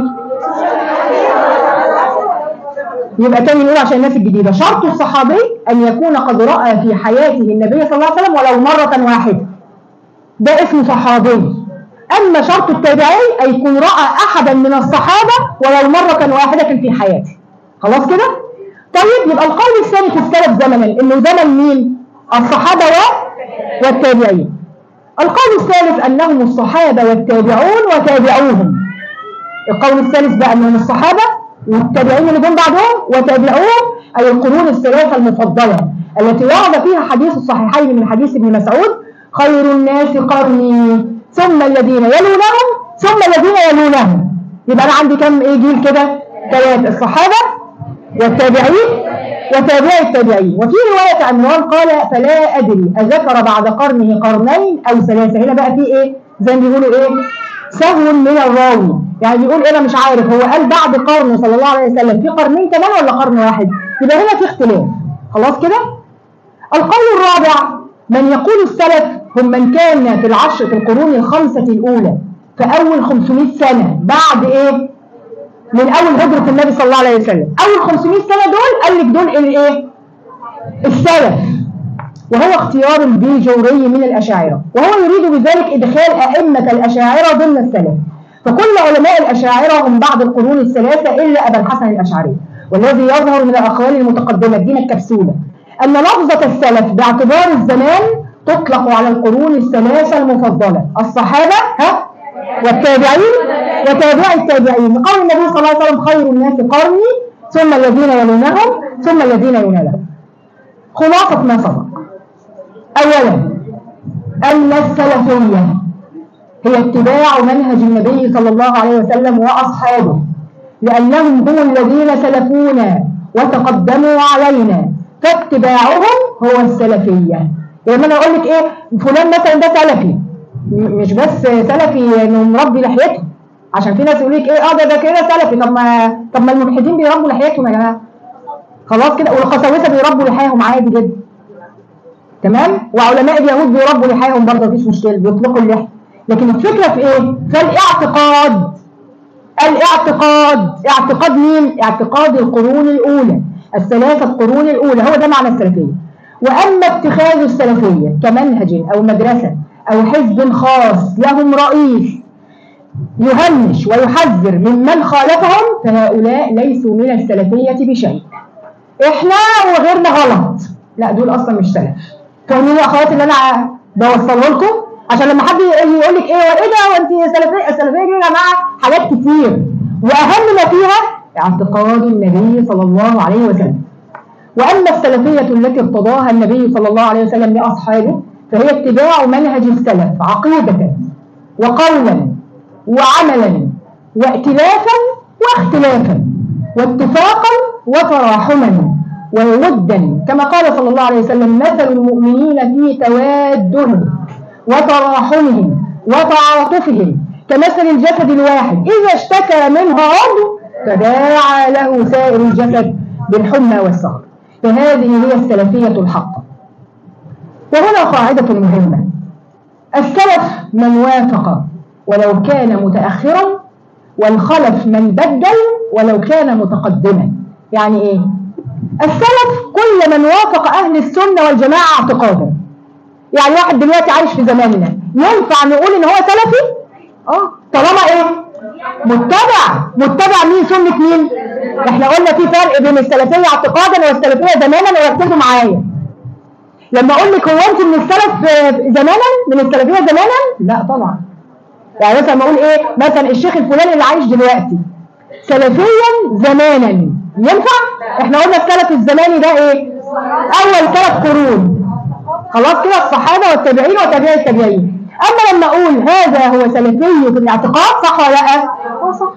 يبقى تاني نقول عشان الناس الجديدة شرط الصحابي أن يكون قد رأى في حياته النبي صلى الله عليه وسلم ولو مرة واحدة ده اسمه صحابي أما شرط التابعي أن يكون رأى أحدا من الصحابة ولو مرة واحدة في حياته خلاص كده؟ طيب يبقى القول الثاني في السلف زمنا إنه زمن مين؟ الصحابة و- والتابعين القول الثالث أنهم الصحابة والتابعون وتابعوهم القول الثالث بقى أنهم الصحابة والتابعين اللي جم بعدهم وتابعوهم أي القرون الثلاثة المفضلة التي ورد فيها حديث الصحيحين من حديث ابن مسعود خير الناس قرني ثم الذين يلونهم ثم الذين يلونهم يبقى أنا عندي كم إيه جيل كده؟ ثلاث الصحابة والتابعين وتابعي التابعين وفي رواية عمران قال فلا أدري أذكر بعد قرنه قرنين أو ثلاثة هنا بقى في إيه زي ما بيقولوا إيه سهو من الراوي يعني بيقول إيه أنا مش عارف هو قال بعد قرن صلى الله عليه وسلم في قرنين كمان ولا قرن واحد يبقى هنا في اختلاف خلاص كده القول الرابع من يقول السلف هم من كان في العشر في القرون الخمسة الأولى في أول 500 سنة بعد إيه من اول هجره النبي صلى الله عليه وسلم اول 500 سنه دول قال لك دول الايه السلف وهو اختيار البيجوري من الاشاعره وهو يريد بذلك ادخال ائمه الاشاعره ضمن السلف فكل علماء الاشاعره هم بعد القرون الثلاثه الا ابا الحسن الاشعري والذي يظهر من الاقوال المتقدمه ادينا الكبسوله ان لفظه السلف باعتبار الزمان تطلق على القرون الثلاثه المفضله الصحابه ها والتابعين وتابع التابعين قول النبي صلى الله عليه وسلم خير الناس قرني ثم الذين يلونهم ثم الذين يلونهم خلاصة ما سبق أولا أن السلفية هي اتباع منهج النبي صلى الله عليه وسلم وأصحابه لأنهم هم الذين سلفونا وتقدموا علينا فاتباعهم هو السلفية لما أنا أقول لك إيه فلان مثلا ده سلفي م- مش بس سلفي انه مربي لحيته عشان في ناس يقول لك ايه اه ده ده كده سلفي طب ما طب ما الملحدين بيربوا لحيتهم يا جماعه خلاص كده والقساوسه بيربوا لحاهم عادي جدا تمام وعلماء اليهود بيربوا لحاهم برضه مفيش مشكله بيطلقوا اللحيه لكن الفكره في ايه؟ في الاعتقاد الاعتقاد اعتقاد مين؟ اعتقاد القرون الاولى الثلاثة قرون الأولى هو ده معنى السلفية وأما اتخاذ السلفية كمنهج أو مدرسة أو حزب خاص لهم رئيس يهمش ويحذر ممن خالفهم فهؤلاء ليسوا من السلفية بشيء احنا وغيرنا غلط لا دول اصلا مش سلف فاهمين يا اخواتي اللي انا بوصله لكم عشان لما حد يقول لك ايه وايه ده وانت سلفيه السلفيه دي يا جماعه حاجات كتير واهم ما فيها اعتقاد النبي صلى الله عليه وسلم واما السلفيه التي ارتضاها النبي صلى الله عليه وسلم لاصحابه فهي اتباع منهج السلف عقيده وقولا وعملا وائتلافا واختلافا واتفاقا وتراحما وودا كما قال صلى الله عليه وسلم مثل المؤمنين في توادهم وتراحمهم وتعاطفهم كمثل الجسد الواحد إذا اشتكى منه عضو تداعى له سائر الجسد بالحمى والسهر فهذه هي السلفية الحقة وهنا قاعدة مهمة السلف من وافق ولو كان متأخرا والخلف من بدل ولو كان متقدما يعني ايه السلف كل من وافق اهل السنه والجماعه اعتقادا يعني واحد دلوقتي عايش في زماننا ينفع نقول ان هو سلفي اه طالما ايه متبع متبع مين سنه مين احنا قلنا في فرق بين السلفيه اعتقادا والسلفيه زمانا وركزوا معايا لما اقول لك هو انت من السلف زمانا من السلفيه زمانا لا طبعا يعني مثلا ما اقول ايه مثلا الشيخ الفلاني اللي عايش دلوقتي سلفيا زمانا ينفع احنا قلنا السلف الزماني ده ايه اول ثلاث قرون خلاص كده الصحابه والتابعين وتابعي التابعين اما لما اقول هذا هو سلفي في الاعتقاد صح ولا لا اه صح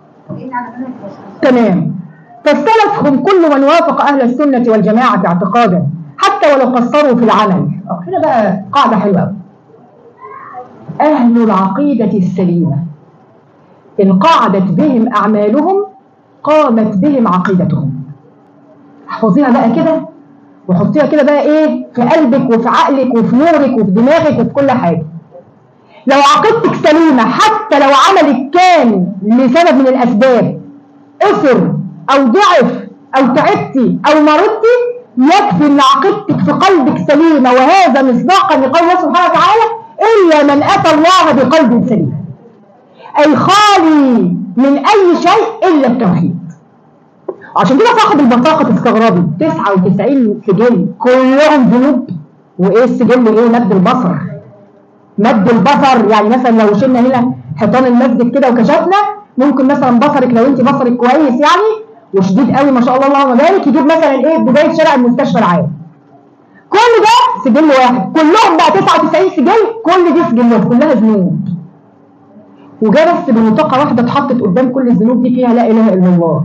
تمام فالسلف هم كل من وافق اهل السنه والجماعه اعتقادا حتى ولو قصروا في العمل اه هنا بقى قاعده حلوه قوي أهل العقيدة السليمة إن قعدت بهم أعمالهم قامت بهم عقيدتهم احفظيها بقى كده وحطيها كده بقى إيه في قلبك وفي عقلك وفي نورك وفي دماغك وفي كل حاجة لو عقيدتك سليمة حتى لو عملك كان لسبب من الأسباب قصر أو ضعف أو تعبتي أو مرضتي يكفي ان عقيدتك في قلبك سليمه وهذا مصداقا لقول الله سبحانه وتعالى الا من اتى الله بقلب سليم اي خالي من اي شيء الا التوحيد عشان كده صاحب البطاقه تستغربي 99 سجل كلهم ذنوب وايه السجل ايه مد البصر مد البصر يعني مثلا لو شلنا هنا حيطان المسجد كده وكشفنا ممكن مثلا بصرك لو انت بصرك كويس يعني وشديد قوي ما شاء الله اللهم بارك يجيب مثلا ايه بدايه شارع المستشفى العام كل ده سجل واحد كلهم بقى 99 سجل كل دي سجلات كلها ذنوب وجا بس بنطاقه واحده اتحطت قدام كل الذنوب دي فيها لا اله الا الله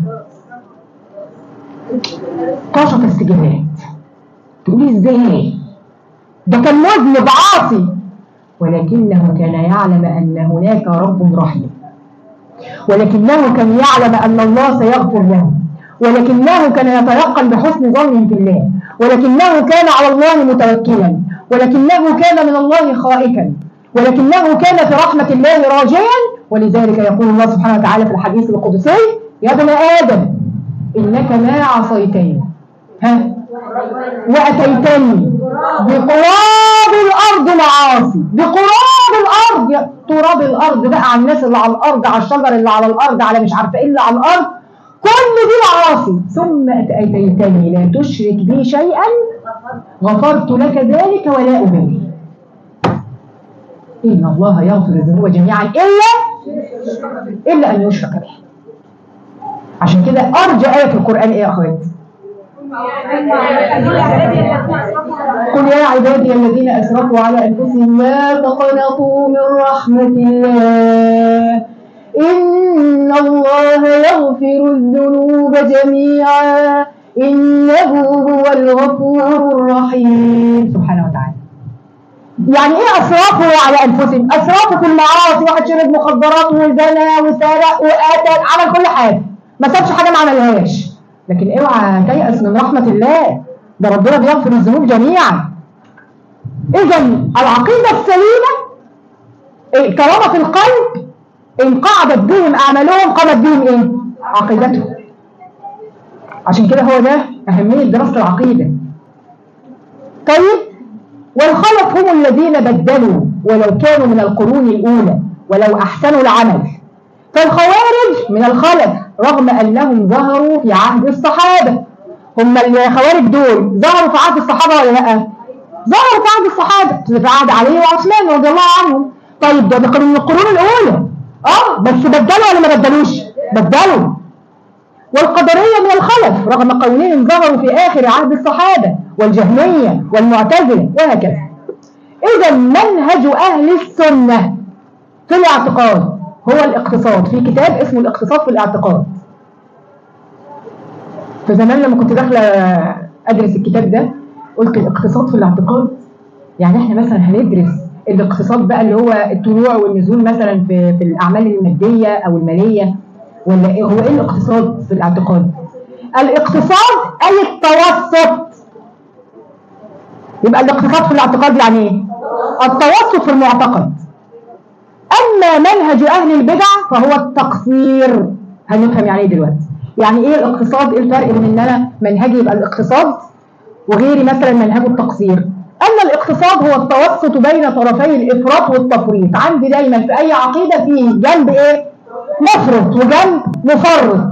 كشف السجلات تقولي ازاي ده كان مذنب عاصي ولكنه كان يعلم ان هناك رب رحيم ولكنه كان يعلم أن الله سيغفر له ولكنه كان يتيقن بحسن ظن في الله ولكنه كان على الله متوكلا ولكنه كان من الله خائفا ولكنه كان في رحمة الله راجيا ولذلك يقول الله سبحانه وتعالى في الحديث القدسي يا ابن آدم إنك ما عصيتني ها وأتيتني بقراب الأرض معاصي بقراب الأرض تراب الأرض بقى على الناس اللي على الأرض على الشجر اللي على الأرض على مش عارفة إيه اللي على الأرض كل دي معاصي ثم أتيتني لا تشرك بي شيئا غفرت لك ذلك ولا أبالي إن الله يغفر الذنوب جميعا إلا إلا أن يشرك به عشان كده أرجى آية في القرآن إيه يا أخواتي؟ قل يا عبادي الذين أسرفوا على أنفسهم لا تقنطوا من رحمة الله إن الله يغفر الذنوب جميعا إنه هو الغفور الرحيم سبحانه وتعالى يعني ايه اسرافوا على انفسهم اسرافوا في المعاصي واحد شرب مخدرات وزنى وسرق وقتل عمل كل حاجه ما سابش حاجه ما عملهاش لكن اوعى تيأس من رحمة الله ده ربنا بيغفر الذنوب جميعا إذا العقيدة السليمة إيه طالما في القلب إن قعدت بهم أعمالهم قامت بهم إيه؟ عقيدتهم عشان كده هو ده أهمية دراسة العقيدة طيب والخلف هم الذين بدلوا ولو كانوا من القرون الأولى ولو أحسنوا العمل فالخوارج من الخلف رغم أنهم ظهروا في عهد الصحابة هم الخوارج دول ظهروا في عهد الصحابة ولا لا؟ ظهروا في عهد الصحابة في عهد علي وعثمان رضي الله عنهم طيب ده كانوا من القرون الأولى اه بس بدلوا ولا ما بدلوش؟ بدلوا والقدرية من الخلف رغم قولهم ظهروا في آخر عهد الصحابة والجهمية والمعتزلة وهكذا إذا منهج أهل السنة في الاعتقاد هو الاقتصاد في كتاب اسمه الاقتصاد في الاعتقاد فزمان لما كنت داخلة أدرس الكتاب ده قلت الاقتصاد في الاعتقاد يعني احنا مثلا هندرس الاقتصاد بقى اللي هو الطلوع والنزول مثلا في, في الأعمال المادية أو المالية ولا إيه هو ايه الاقتصاد في الاعتقاد الاقتصاد اي التوسط يبقى الاقتصاد في الاعتقاد يعني ايه التوسط في المعتقد اما منهج اهل البدع فهو التقصير هنفهم يعني ايه دلوقتي يعني ايه الاقتصاد ايه الفرق بين ان انا منهجي يبقى الاقتصاد وغيري مثلا منهجه التقصير اما الاقتصاد هو التوسط بين طرفي الافراط والتفريط عندي دايما في اي عقيده في جنب ايه مفرط وجنب مفرط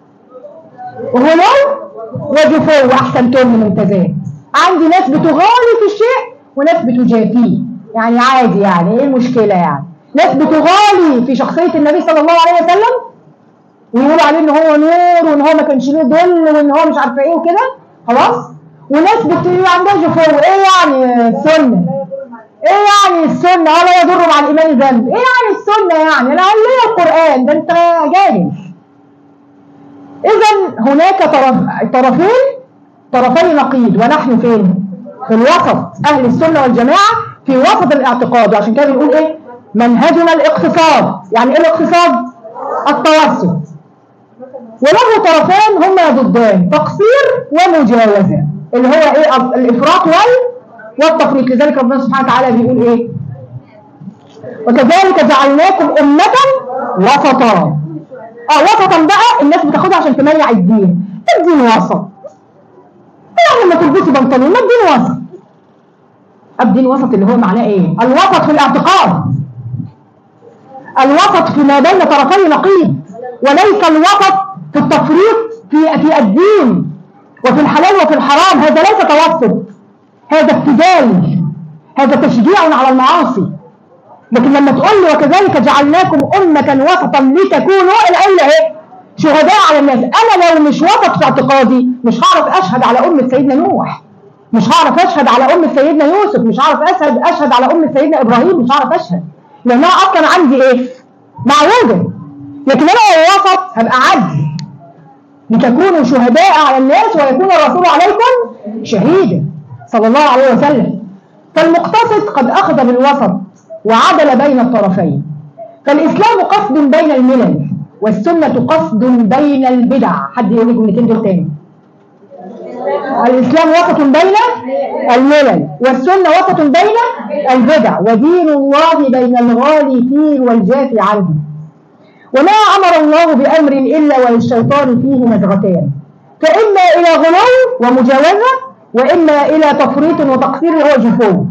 غلو وجفو احسنتم ممتازات عندي ناس بتغالي في الشيء وناس بتجافيه يعني عادي يعني ايه المشكله يعني ناس بتغالي في شخصيه النبي صلى الله عليه وسلم ويقولوا عليه ان هو نور وان هو ما كانش له ظل وان هو مش عارفه ايه وكده خلاص وناس بتبقى عندها جفو ايه يعني السنه ايه يعني السنه ولا يضر مع الايمان ذنب ايه يعني السنه يعني انا قال لي القران ده انت جاهل اذا هناك طرف طرفين طرفي نقيض ونحن فين في الوسط اهل السنه والجماعه في وسط الاعتقاد وعشان كده بنقول ايه منهجنا الاقتصاد يعني ايه الاقتصاد التوسط وله طرفان هما ضدان تقصير ومجاوزه اللي هو ايه الافراط وال والتفريط لذلك ربنا سبحانه وتعالى بيقول ايه وكذلك جعلناكم أمة وسطا اه وسطا بقى الناس بتاخدها عشان تميع الدين الدين وسط يعني لما تلبسي بنطلون ما الدين وسط الدين وسط اللي هو معناه ايه الوسط في الاعتقاد الوسط فيما بين طرفي نقيض وليس الوسط في التفريط في في الدين وفي الحلال وفي الحرام هذا ليس توسط هذا ابتذال هذا تشجيع على المعاصي لكن لما تقول لي وكذلك جعلناكم أمة وسطا لتكونوا العلة ايه؟ شهداء على الناس أنا لو مش وسط في اعتقادي مش هعرف أشهد على أمة سيدنا نوح مش هعرف أشهد على أمة سيدنا يوسف مش هعرف أشهد أشهد على أمة سيدنا إبراهيم مش هعرف أشهد لأنها أصلا عندي إيه؟ معوجة لكن أنا لو وسط هبقى عدل لتكونوا شهداء على الناس ويكون الرسول عليكم شهيدا صلى الله عليه وسلم فالمقتصد قد أخذ بالوسط وعدل بين الطرفين فالإسلام قصد بين الملل والسنة قصد بين البدع حد يقول لي الجملتين دول تاني الإسلام وسط بين الملل والسنة وسط بين البدع ودين الله بين الغالي فيه والجافي عنه وما أمر الله بأمر إلا وللشيطان فيه نزغتان فإما إلى غلو ومجاوزة وإما إلى تفريط وتقصير هو جفو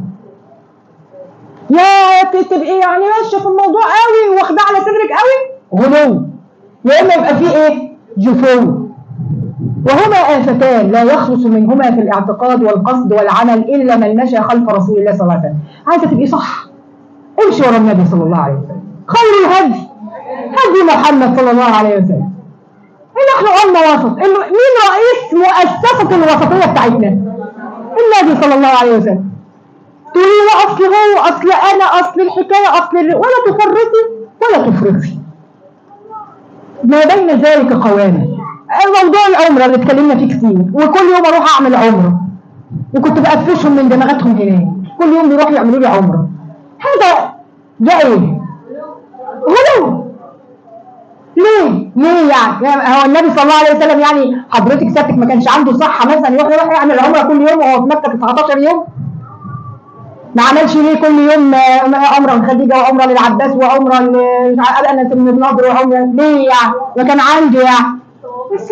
يا تبقي يعني ماشيه في الموضوع قوي واخده على صدرك قوي غلو يا اما يبقى فيه ايه جفو وهما آفتان لا يخلص منهما في الاعتقاد والقصد والعمل إلا من مشى خلف رسول الله صلى الله عليه وسلم عايزة تبقي صح امشي ورا النبي صلى الله عليه وسلم خير الهدي هدي محمد صلى الله عليه وسلم نحن قلنا وسط مين رئيس مؤسسة الوسطية بتاعتنا النبي صلى الله عليه وسلم تقولي لا اصل هو اصل انا اصل الحكايه اصل ال... ولا تفرطي ولا تفرطي ما بين ذلك قوامه موضوع العمره اللي اتكلمنا فيه كتير وكل يوم اروح اعمل عمره وكنت بقفشهم من دماغاتهم هناك كل يوم بيروحوا يعملوا لي عمره هذا ده ايه؟ غلو ليه؟ ليه يعني؟ يعني هو النبي صلى الله عليه وسلم يعني حضرتك سيادتك ما كانش عنده صحه مثلا يروح يروح يعمل عمره كل يوم وهو في مكه 19 يوم؟ ما عملش ليه كل يوم عمره لخديجه وعمره للعباس وعمره لانس بن النضر وعمره ليه يعني؟ ما كان عنده يعني بس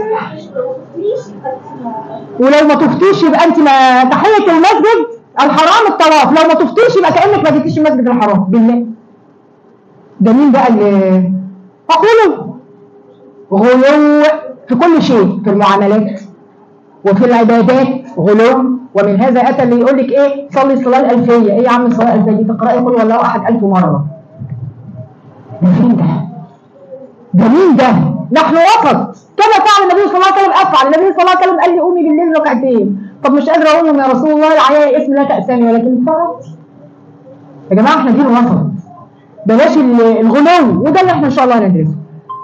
ولو ما تفتيش يبقى انت ما تحيه المسجد الحرام الطواف لو ما تفتيش يبقى كانك ما جيتيش المسجد الحرام بالله ده مين بقى اللي اقوله غلو في كل شيء في المعاملات وفي العبادات غلو ومن هذا اتى اللي يقول لك ايه صلي الصلاه الالفيه ايه يا عم الصلاه الالفيه دي تقراي قل والله احد الف مره ده فين ده ده مين ده نحن وسط كما فعل النبي صلى الله عليه وسلم افعل النبي صلى الله عليه وسلم قال لي قومي بالليل ركعتين طب مش قادره اقوم يا رسول الله العياء اسم لا تاساني ولكن فرض يا جماعه احنا دين وسط بلاش ال- الغلو وده اللي احنا ان شاء الله هندرسه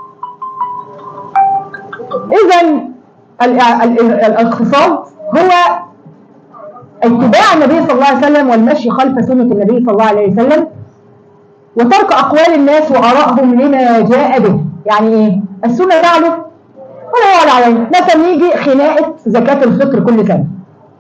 اذا ال- ال- الاقتصاد هو اتباع النبي صلى الله عليه وسلم والمشي خلف سنه النبي صلى الله عليه وسلم وترك اقوال الناس وارائهم لما جاء به يعني ايه السنه تعلو ولا يعلى عليه مثلا يجي خناقه زكاه الفطر كل سنه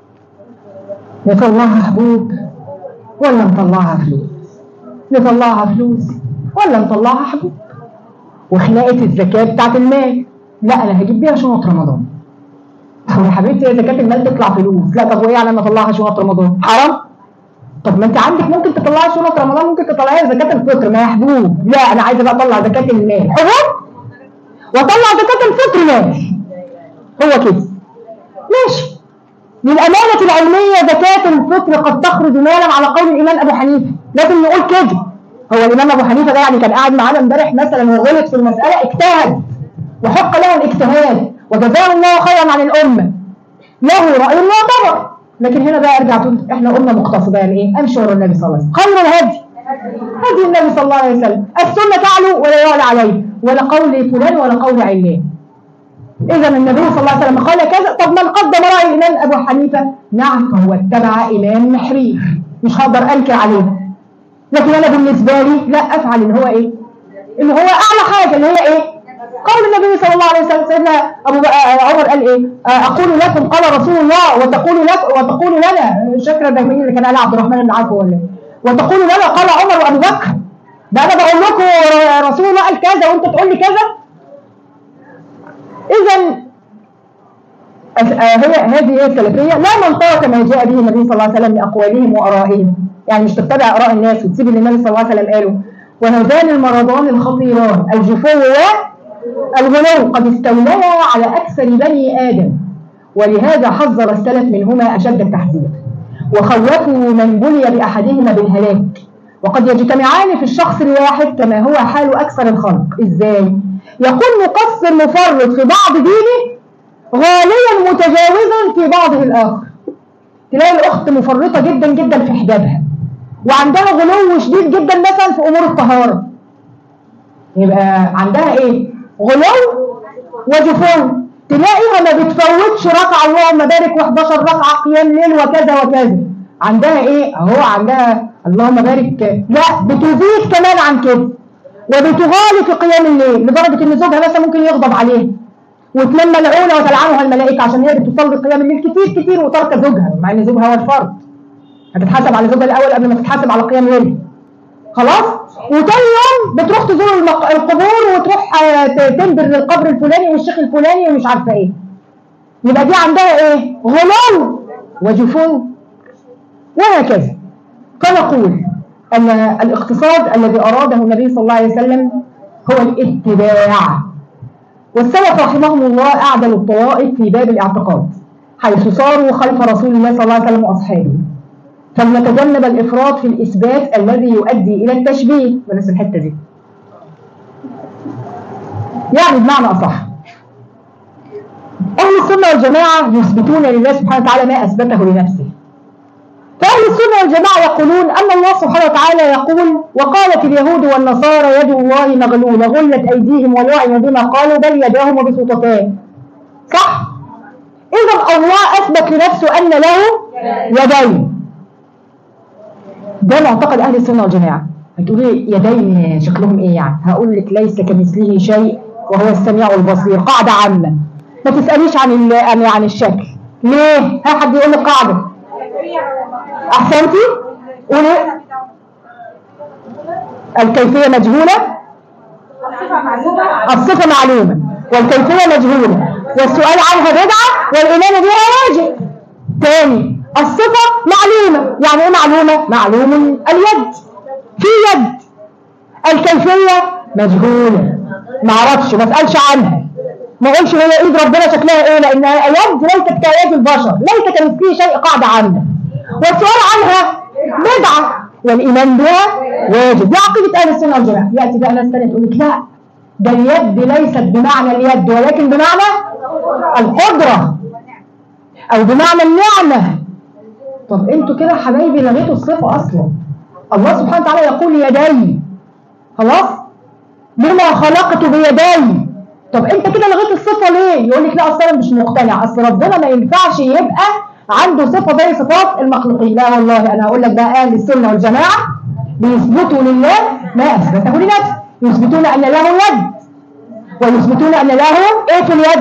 نطلعها حبوب ولا نطلعها فلوس نطلعها فلوس ولا نطلعها حبوب وخناقه الزكاه بتاعت المال لا انا هجيب بيها شنط رمضان طب يا حبيبتي يا زكاه المال تطلع فلوس لا طب وايه يعني لما اطلعها شنط رمضان حرام طب ما انت عندك ممكن تطلعي شنط رمضان ممكن تطلعيها زكاه الفطر ما هي حبوب لا انا عايزه بقى اطلع زكاه المال حبوب واطلع زكاه الفطر ماشي هو كده ماشي للأمانة العلمية زكاة الفطر قد تخرج مالا على قول الإمام أبو حنيفة لازم نقول كده هو الإمام أبو حنيفة ده يعني كان قاعد معانا امبارح مثلا وغلط في المسألة اجتهد وحق له الاجتهاد وجزاه الله خيرا عن الأمة له رأي معتبر لكن هنا بقى ارجع تقول احنا قلنا مقتصدة يعني ايه امشي ورا النبي صلى الله عليه وسلم خير الهدي هدي النبي صلى الله عليه وسلم السنة تعلو ولا يعلى عليه ولا قول فلان ولا قول علان إذا النبي صلى الله عليه وسلم قال كذا طب من قدم رأي الإمام أبو حنيفة نعم فهو اتبع إمام محريف مش هقدر أنكر عليه لكن أنا بالنسبة لي لا أفعل اللي هو إيه اللي هو أعلى حاجة اللي هي إيه قول النبي صلى الله عليه وسلم سيدنا أبو بقى عمر قال إيه آه، أقول لكم قال رسول الله وتقول لك وتقول لنا مش فاكرة ده مين اللي كان قال عبد الرحمن بن عوف ولا إيه؟ وتقول لنا قال عمر وأبو بكر ده أنا بقول لكم ر- رسول الله قال كذا وأنت تقول لي كذا إذا أس- آه، هي هذه هي السلفيه لا منطقه كما جاء به النبي صلى الله عليه وسلم لاقوالهم وارائهم يعني مش تتبع اراء الناس وتسيب اللي النبي صلى الله عليه وسلم قاله وهذان المرضان الخطيران الجفو والغلو قد استوليا على اكثر بني ادم ولهذا حذر السلف منهما اشد التحذير وخوفوا من بلي باحدهما بالهلاك وقد يجتمعان في الشخص الواحد كما هو حال اكثر الخلق ازاي يكون مقصر مفرط في بعض دينه غاليا متجاوزا في بعضه الاخر تلاقي الاخت مفرطه جدا جدا في حجابها وعندها غلو شديد جدا مثلا في امور الطهاره يبقى عندها ايه غلو وجفو تلاقيها ما بتفوتش ركعه اللهم بارك و11 ركعه قيام ليل وكذا وكذا عندها ايه اهو عندها اللهم بارك لا بتزيد كمان عن كده وبتغالي في قيام الليل لدرجه ان زوجها مثلا ممكن يغضب عليها وتنام ملعونه وتلعنها الملائكه عشان هي بتصلي قيام الليل كتير كتير وترك زوجها مع ان زوجها هو الفرد هتتحاسب على زوجها الاول قبل ما تتحاسب على قيام الليل خلاص وتاني يوم بتروح تزور المق- القبور وتروح آه، ت- تنبر للقبر الفلاني والشيخ الفلاني ومش عارفه ايه يبقى دي عندها ايه غلو وجفو وهكذا فنقول ان الاقتصاد الذي اراده النبي صلى الله عليه وسلم هو الاتباع والسلف رحمهم الله أعدل الطوائف في باب الاعتقاد حيث صاروا خلف رسول الله صلى الله عليه وسلم وأصحابه فلنتجنب الإفراط في الإثبات الذي يؤدي إلى التشبيه بنفس الحتة دي يعني بمعنى أصح أهل السنة والجماعة يثبتون لله سبحانه وتعالى ما أثبته لنفسه فأهل السنة والجماعة يقولون أن الله سبحانه وتعالى يقول وقالت اليهود والنصارى يد الله مغلولة غلت أيديهم ولعنوا بما قالوا بل يداه مبسوطتان صح؟ إذا الله أثبت لنفسه أن له يدين ده معتقد أهل السنة والجماعة هتقولي يدين شكلهم إيه يعني؟ هقول لك ليس كمثله شيء وهو السميع البصير قاعدة عامة ما تسأليش عن ال- عن عن الشكل ليه؟ ها حد يقول لك قاعدة أحسنتي؟ قولي الكيفية مجهولة الصفة معلومة الصفة معلومة والكيفية مجهولة والسؤال عنها بدعة والإيمان بها واجب تاني الصفة معلومة يعني ايه معلومة؟ معلوم اليد في يد الكيفية مجهولة ما اعرفش ما اسألش عنها ما اقولش هي ايد ربنا شكلها ايه لان يد ليست كيد البشر ليس كمثله شيء قاعدة عنها والسؤال عنها بدعة والإيمان بها واجب دي عقيدة أهل السنة والجماعة يأتي بقى ناس تانية تقول لك لا ده اليد ليست بمعنى اليد ولكن بمعنى القدرة أو بمعنى النعمة طب انتوا كده حبايبي لغيتوا الصفة أصلا الله سبحانه وتعالى يقول يدي خلاص لما خلقت بيدي طب انت كده لغيت الصفة ليه؟ يقول لك لا اصل انا مش مقتنع اصل ربنا ما ينفعش يبقى عنده صفة زي صفات المخلوقين لا والله انا هقول لك بقى اهل السنة والجماعة بيثبتوا لله ما اثبته لنفسه يثبتون ان له يد ويثبتون ان له ايه في اليد؟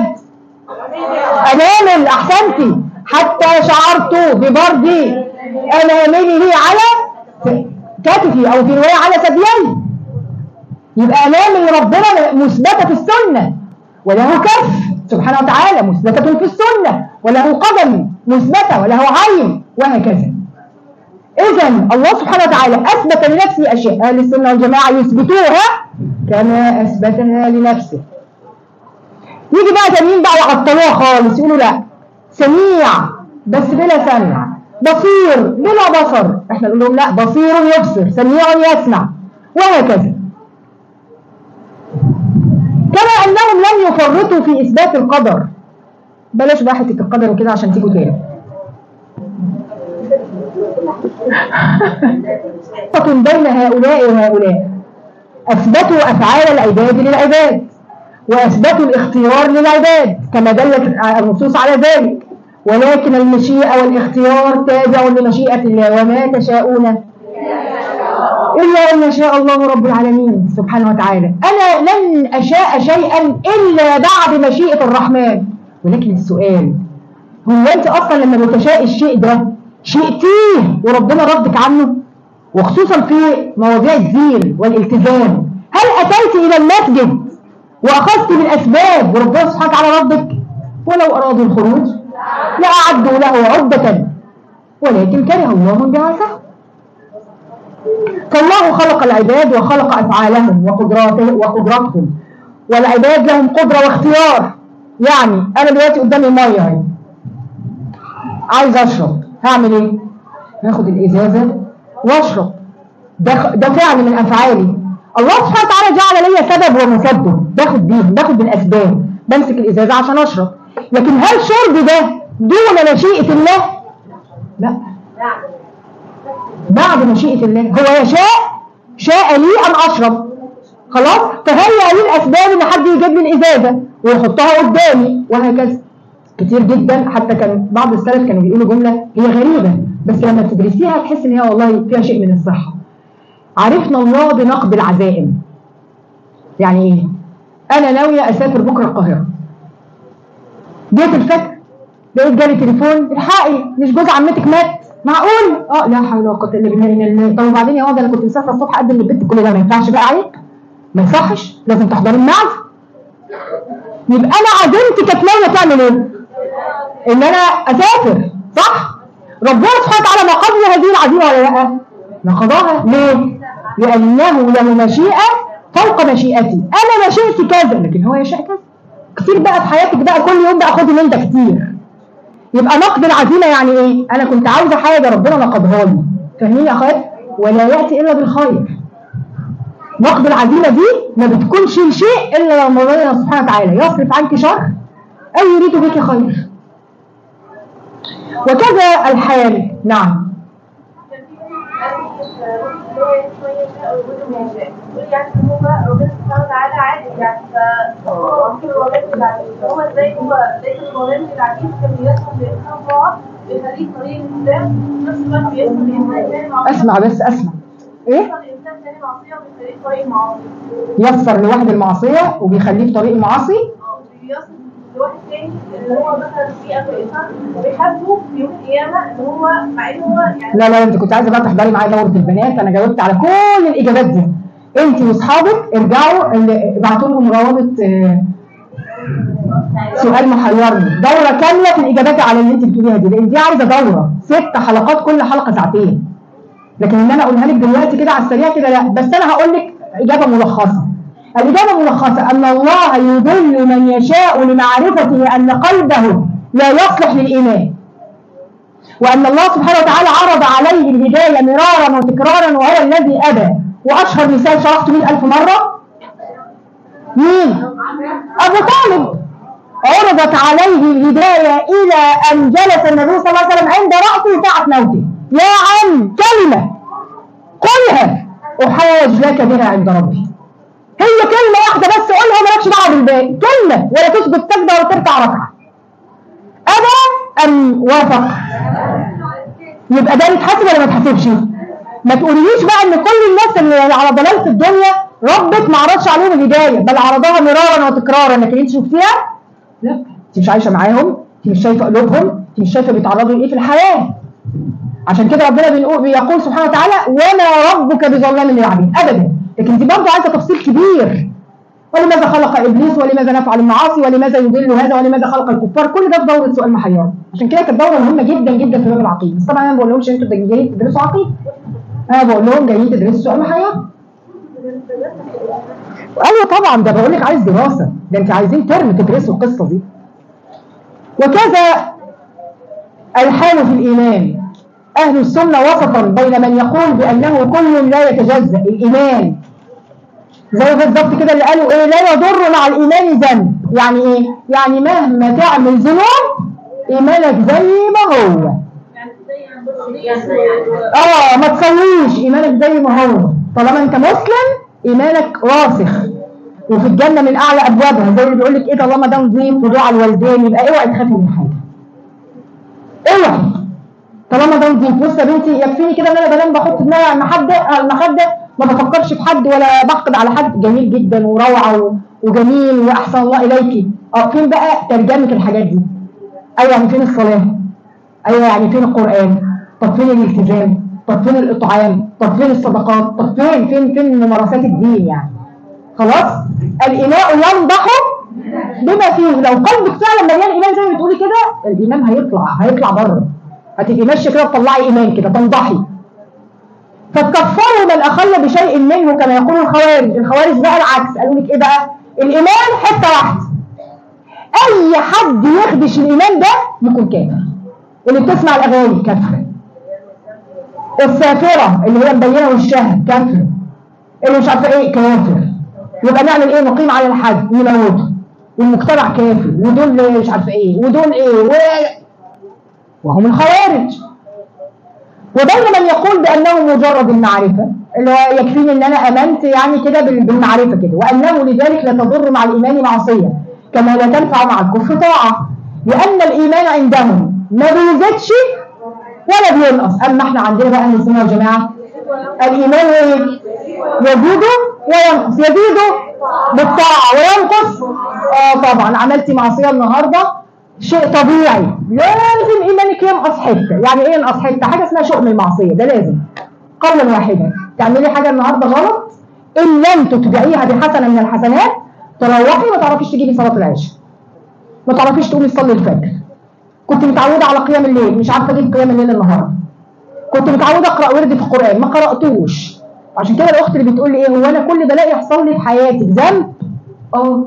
انامل احسنتي حتى شعرت ببرد انامله على كتفي او في روايه على ثديي يبقى انامل ربنا مثبته في السنه وله كف سبحانه وتعالى مثبته في السنه وله قدم مثبته وله عين وهكذا اذا الله سبحانه وتعالى اثبت لنفسه اشياء اهل السنه والجماعه يثبتوها كما اثبتها لنفسه يجي بقى تانيين بقى يعطلوها خالص يقولوا لا سميع بس بلا سمع بصير بلا بصر احنا نقول لهم لا بصير يبصر سميع يسمع وهكذا كما انهم لم يفرطوا في اثبات القدر بلاش بقى حته القدر وكده عشان تيجوا تاني فرق بين هؤلاء وهؤلاء اثبتوا افعال العباد للعباد واثبتوا الاختيار للعباد كما دلت النصوص على ذلك ولكن المشيئة والاختيار تابع لمشيئة الله وما تشاءون إلا أن يشاء الله رب العالمين سبحانه وتعالى أنا لن أشاء شيئا إلا بعد مشيئة الرحمن ولكن السؤال هو أنت أصلا لما بتشاء الشيء ده شئتيه وربنا ردك عنه وخصوصا في مواضيع الدين والالتزام هل أتيت إلى المسجد وأخذت بالأسباب وربنا سبحانه وتعالى ردك ولو أرادوا الخروج لأعدوا له عدة ولكن كره الله بعثه فالله خلق العباد وخلق أفعالهم وقدراته وقدراتهم والعباد لهم قدرة واختيار يعني أنا دلوقتي قدامي مية اهي عايز أشرب هعمل إيه؟ هاخد الإزازة وأشرب ده ده فعل من أفعالي الله سبحانه وتعالى جعل لي سبب ومسبب باخد بيه باخد بالأسباب بمسك الإزازة عشان أشرب لكن هل شرب ده دون مشيئة الله؟ لا بعد مشيئة الله هو يشاء شاء لي أن أشرب خلاص فهيأ لي الأسباب إن حد يجيب لي الإزازة ويحطها قدامي وهكذا كتير جدا حتى كان بعض السلف كانوا بيقولوا جملة هي غريبة بس لما تدرسيها تحس إن هي والله فيها شيء من الصحة عرفنا الله بنقد العزائم يعني إيه؟ أنا ناوية أسافر بكرة القاهرة جيت الفجر لقيت جالي تليفون الحقي مش جوز عمتك مات معقول اه لا حول ولا قوه الا بالله طب وبعدين يا واد انا كنت مسافره الصبح اقدم للبنت كل ده ما ينفعش بقى عليك ما يصحش لازم تحضري المعزه يبقى انا عزيمتي كانت ناويه تعمل ايه؟ ان انا اسافر صح؟ ربنا سبحانه وتعالى ما قضي هذه العزيمه ولا لا؟ نقضاها ليه؟ لانه له مشيئه فوق مشيئتي انا مشيئتي كذا لكن هو يشاء كذا كتير بقى في حياتك بقى كل يوم بقى خدي من ده كتير يبقى نقد العزيمه يعني ايه؟ انا كنت عاوزه حاجه ربنا نقضها لي فاهمين يا اخوات؟ ولا ياتي الا بالخير نقد العزيمه دي ما بتكونش لشيء الا لما ربنا سبحانه وتعالى يصرف عنك شر او يريد بك خير وكذا الحال نعم يعني هو ربنا سبحانه وتعالى عادل يعني فهو ممكن الولاد يعني هو ازاي هو ليس الولاد العجيب كان بيدخل لإنسان ضعف بيخليه طريق الإسلام في نفس الوقت بيدخل لإنسان تاني معصية اسمع بس اسمع ايه؟ بيدخل لإنسان تاني معصية وبيخليه طريق المعاصي يسر لواحد المعصيه وبيخليه في طريق المعاصي اه بيصل لواحد تاني اللي هو مثلا في كويسة وبيحاسبه في يوم القيامة ان هو مع ان هو يعني لا لا انت كنت عايزه بقى تحضري معايا دوره البنات انا جاوبت على كل الاجابات دي انت واصحابك ارجعوا اللي- ابعتوا لهم روابط آه، سؤال محيرني دوره كامله في الاجابات على اللي انت بتقوليها دي لان دي عايزه دوره ست حلقات كل حلقه ساعتين لكن ان انا اقولها لك دلوقتي كده على السريع كده لا بس انا هقول لك اجابه ملخصه الاجابه الملخصه ان الله يضل من يشاء لمعرفته ان قلبه لا يصلح للايمان وأن الله سبحانه وتعالى عرض عليه الهداية مرارا وتكرارا وهو الذي أبى وأشهر مثال شرحته مئة ألف مرة مين؟ أبو طالب عرضت عليه الهداية إلى أن جلس النبي صلى الله عليه وسلم عند رأسه ساعة موته يا عم كلمة قلها أحاج لك بها عند ربي هي كلمة واحدة بس قولها ومالكش دعوة بالباقي كلمة ولا تسجد سجدة ولا تركع ركعة أبى أم وافق يبقى ده يتحاسب ولا ما يتحاسبش؟ ما تقوليش بقى ان كل الناس اللي على ضلال في الدنيا ربك ما عرضش عليهم الهدايه بل عرضها مرارا وتكرارا لكن انت شفتيها؟ لا انت مش عايشه معاهم انت مش شايفه قلوبهم انت مش شايفه بيتعرضوا لايه في الحياه عشان كده ربنا بنقول بيقول سبحانه وتعالى وما ربك بظلام للعبيد ابدا لكن دي برضه عايزه تفصيل كبير ولماذا خلق ابليس ولماذا نفعل المعاصي ولماذا يضل هذا ولماذا خلق الكفار كل ده في دوره سؤال محيرة عشان كده كانت دوره مهمه جدا جدا في باب العقيده بس طبعا انا ما بقولهمش انتوا جايين تدرسوا عقيده انا بقول لهم جايين تدرسوا سؤال محيرة ايوه طبعا ده بقول لك عايز دراسه ده انت عايزين ترم تدرسوا القصه دي وكذا الحال في الايمان اهل السنه وسطا بين من يقول بانه كل لا يتجزا الايمان زي بالظبط كده اللي قالوا ايه لا يضر مع الايمان ذنب يعني ايه يعني مهما تعمل ذنوب ايمانك زي ما هو اه ما تسويش ايمانك زي ما هو طالما انت مسلم ايمانك راسخ وفي الجنه من اعلى ابوابها زي اللي بيقول لك ايه طالما ده نظيف ودعاء الوالدين يبقى اوعي تخافي من حاجه اوعي طالما ده نظيف بص يا بنتي يكفيني كده ان انا بنام بحط دماغي على المخده على المخده ما بفكرش في حد ولا بحقد على حد جميل جدا وروعه و- وجميل واحسن الله اليك اه فين بقى ترجمه الحاجات دي ايوه يعني فين الصلاه ايوه يعني فين القران طب فين الالتزام طب فين الاطعام طب فين الصدقات طب فين فين فين ممارسات الدين يعني خلاص الاناء ينضح بما فيه لو قلبك فعلا مليان ايمان زي ما بتقولي كده الايمان هيطلع هيطلع بره هتبقي ماشيه كده تطلعي ايمان كده تنضحي فتكفروا من اخل بشيء منه كما يقول الخوارج الخوارج بقى العكس قالوا لك ايه بقى الايمان حته واحده اي حد يخدش الايمان ده يكون كافر اللي بتسمع الاغاني كافر السافره اللي هي مبينه وشها كافر اللي مش عارفه ايه كافر يبقى نعمل ايه نقيم على الحد نموته والمجتمع كافر ودول مش عارفه ايه ودول ايه و... وهم الخوارج وبين من يقول بانه مجرد المعرفه اللي هو يكفيني ان انا امنت يعني كده بال- بالمعرفه كده وانه لذلك لا تضر مع الايمان معصيه كما لا تنفع مع الكفر طاعه لان الايمان عندهم ما بيزيدش ولا بينقص اما احنا عندنا بقى اهل السنه والجماعه الايمان ايه؟ يزيد وينقص يزيد بالطاعه وينقص اه طبعا عملتي معصيه النهارده شيء طبيعي لازم ايمانك ينقص حته يعني ايه ينقص حته حاجه اسمها شؤم المعصيه ده لازم قولا واحدا تعملي حاجه النهارده غلط ان لم تتبعيها بحسنه من الحسنات تروحي ما تعرفيش تجيبي صلاه العشاء ما تعرفيش تقومي تصلي الفجر كنت متعوده على قيام الليل مش عارفه اجيب قيام الليل النهارده كنت متعوده اقرا ورد في القران ما قراتوش عشان كده الاخت اللي بتقول لي ايه هو انا كل بلاقي يحصل لي في حياتي ذنب اه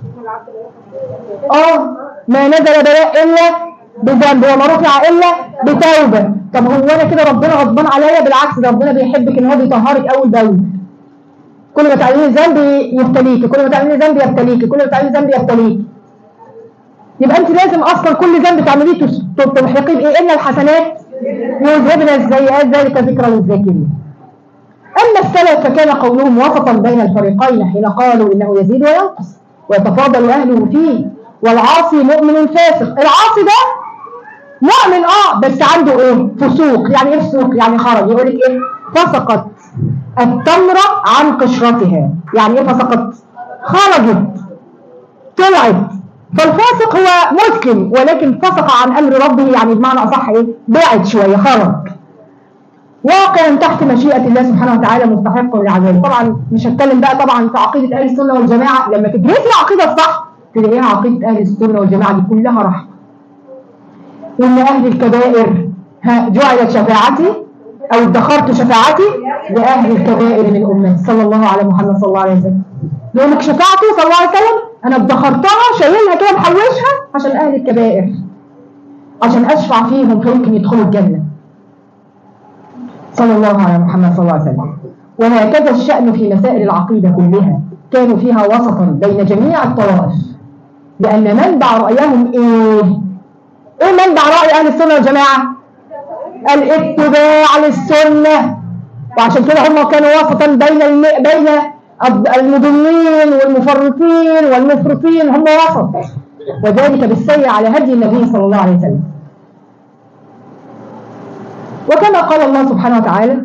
اه ما نزل بلاء الا بذنب وما رفع الا بتوبه طب هو انا كده ربنا غضبان عليا بالعكس ده ربنا بيحبك ان هو بيطهرك اول باول كل ما تعملي ذنب يبتليكي كل ما تعملي ذنب يبتليكي كل ما تعملي ذنب يبتليكي يبقى انت لازم اصلا كل ذنب تعمليه تس- تلحقيه بايه ان الحسنات يذهبن السيئات ذلك ذكرى للذاكرين أما السلف فكان قولهم وسطا بين الفريقين حين قالوا إنه يزيد وينقص ويتفاضل أهله فيه والعاصي مؤمن فاسق العاصي ده مؤمن اه بس عنده ايه فسوق يعني ايه فسوق يعني خرج يقول لك ايه فسقت التمرة عن قشرتها يعني ايه فسقت خرجت طلعت فالفاسق هو مسلم ولكن فسق عن امر ربه يعني بمعنى اصح ايه بعد شويه خرج واقعا تحت مشيئة الله سبحانه وتعالى مستحق للعذاب طبعا مش هتكلم بقى طبعا في عقيدة أهل السنة والجماعة لما تدرسي العقيدة الصح تلاقيها عقيدة أهل السنة والجماعة دي كلها رحمة وإن أهل الكبائر ها جعلت شفاعتي أو ادخرت شفاعتي لأهل الكبائر من أمتي صلى الله على محمد صلى الله عليه وسلم يقول لك شفاعته صلى الله عليه وسلم أنا ادخرتها شايلها كده محوشها عشان أهل الكبائر عشان أشفع فيهم فيمكن يدخلوا الجنة صلى الله على محمد صلى الله عليه وسلم وهكذا الشأن في مسائل العقيدة كلها كانوا فيها وسطا بين جميع الطوائف لأن منبع رأيهم إيه؟ إيه منبع رأي أهل السنة والجماعة؟ الاتباع للسنة وعشان كده هم كانوا وسطا بين الم... بين المضلين والمفرطين والمفرطين هم وسط وذلك بالسير على هدي النبي صلى الله عليه وسلم وكما قال الله سبحانه وتعالى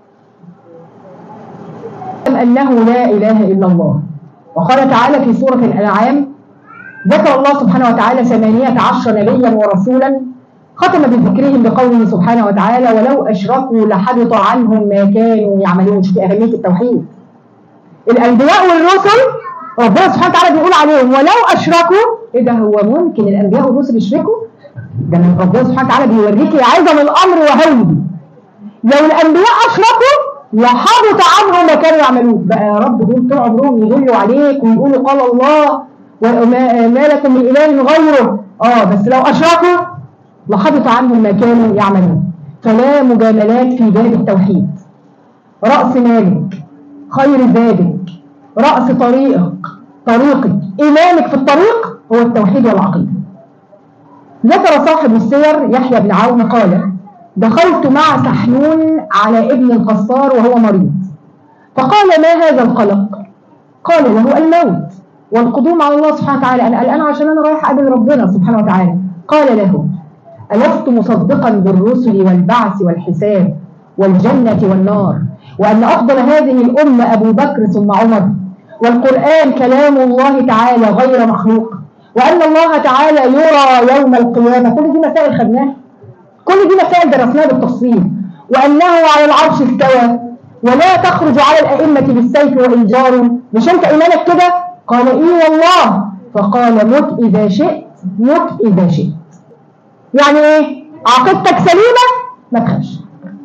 أنه لا إله إلا الله وقال تعالى في سورة الأنعام ذكر الله سبحانه وتعالى ثمانية عشر نبيا ورسولا ختم بذكرهم بقوله سبحانه وتعالى ولو أشركوا لحبط عنهم ما كانوا يعملون شوف أهمية التوحيد الأنبياء والرسل ربنا سبحانه وتعالى بيقول عليهم ولو أشركوا إيه ده هو ممكن الأنبياء والرسل يشركوا؟ ده من ربنا سبحانه وتعالى بيوريكي عظم الأمر وهوله لو الأنبياء أشركوا لحبط عنهم ما كانوا يعملون بقى يا رب دول طول عمرهم يدلوا عليك ويقولوا قال الله وما ما لكم من إله غيره اه بس لو أشركوا لحبط عنهم ما كانوا يعملون فلا مجاملات في باب التوحيد رأس مالك خير زادك رأس طريقك طريقك إمامك في الطريق هو التوحيد والعقيدة ذكر صاحب السير يحيى بن عون قال دخلت مع سحنون على ابن القصار وهو مريض فقال ما هذا القلق قال له الموت والقدوم على الله سبحانه وتعالى أنا قلقان عشان أنا رايح أقابل ربنا سبحانه وتعالى قال له ألست مصدقا بالرسل والبعث والحساب والجنة والنار وأن أفضل هذه الأمة أبو بكر ثم عمر والقرآن كلام الله تعالى غير مخلوق وأن الله تعالى يرى يوم القيامة كل دي مسائل خدناها كل دي مسائل درسناها بالتفصيل وأنه على العرش استوى ولا تخرج على الأئمة بالسيف وإن جاروا مش أنت إيمانك كده؟ قال إيه والله فقال مت إذا شئت مت إذا شئت يعني إيه؟ عقيدتك سليمة ما تخافش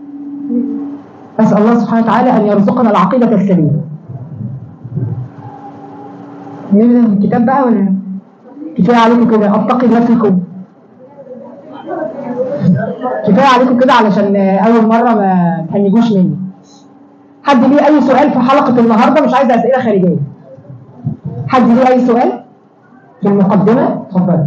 أسأل الله سبحانه وتعالى أن يرزقنا العقيدة السليمة نبدأ من الكتاب بقى ولا كفاية عليكم كده أتقي نفسكم كفاية عليكم كده علشان أول مرة ما تهنجوش مني حد ليه أي سؤال في حلقة النهاردة مش عايزة أسئلة خارجية حد ليه أي سؤال في المقدمة اتفضل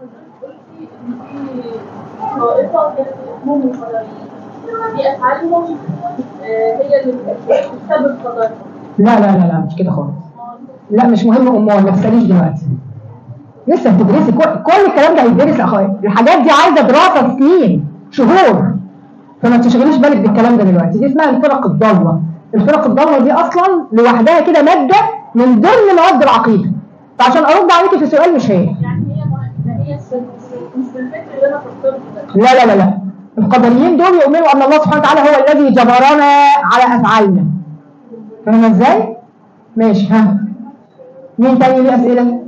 طائفة كانت اسمهم القدريين دي أفعالهم آه، هي اللي بتسبب قدرهم لا لا لا لا مش كده خالص لا مش مهم امال ما تساليش دلوقتي لسه بتدرسي كل, كل الكلام ده هيدرس يا اخويا الحاجات دي عايزه دراسه سنين شهور فما تشغليش بالك بالكلام ده دلوقتي دي اسمها الفرق الضاله الفرق الضاله دي اصلا لوحدها كده ماده من ضمن مواد العقيده فعشان ارد عليكي في سؤال مش هي يعني هي ما هي الس- مش بالفكر اللي أنا فكرته ده لا لا لا لا القدريين دول يؤمنوا ان الله سبحانه وتعالى هو الذي جبرنا على افعالنا فاهمه ازاي؟ ماشي ها مين تاني ليه اسئله؟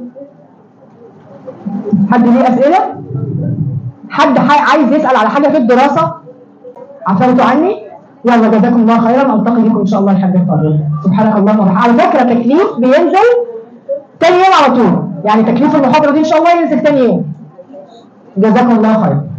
حد ليه اسئله؟ حد حي- عايز يسال على حاجه في الدراسه؟ عفوتوا عني؟ يلا جزاكم الله خيرا التقي بكم ان شاء الله الحد القادم سبحانك اللهم وبحمدك على فكره تكليف بينزل تاني يوم على طول يعني تكليف المحاضره دي ان شاء الله ينزل تاني يوم جزاكم الله خيرا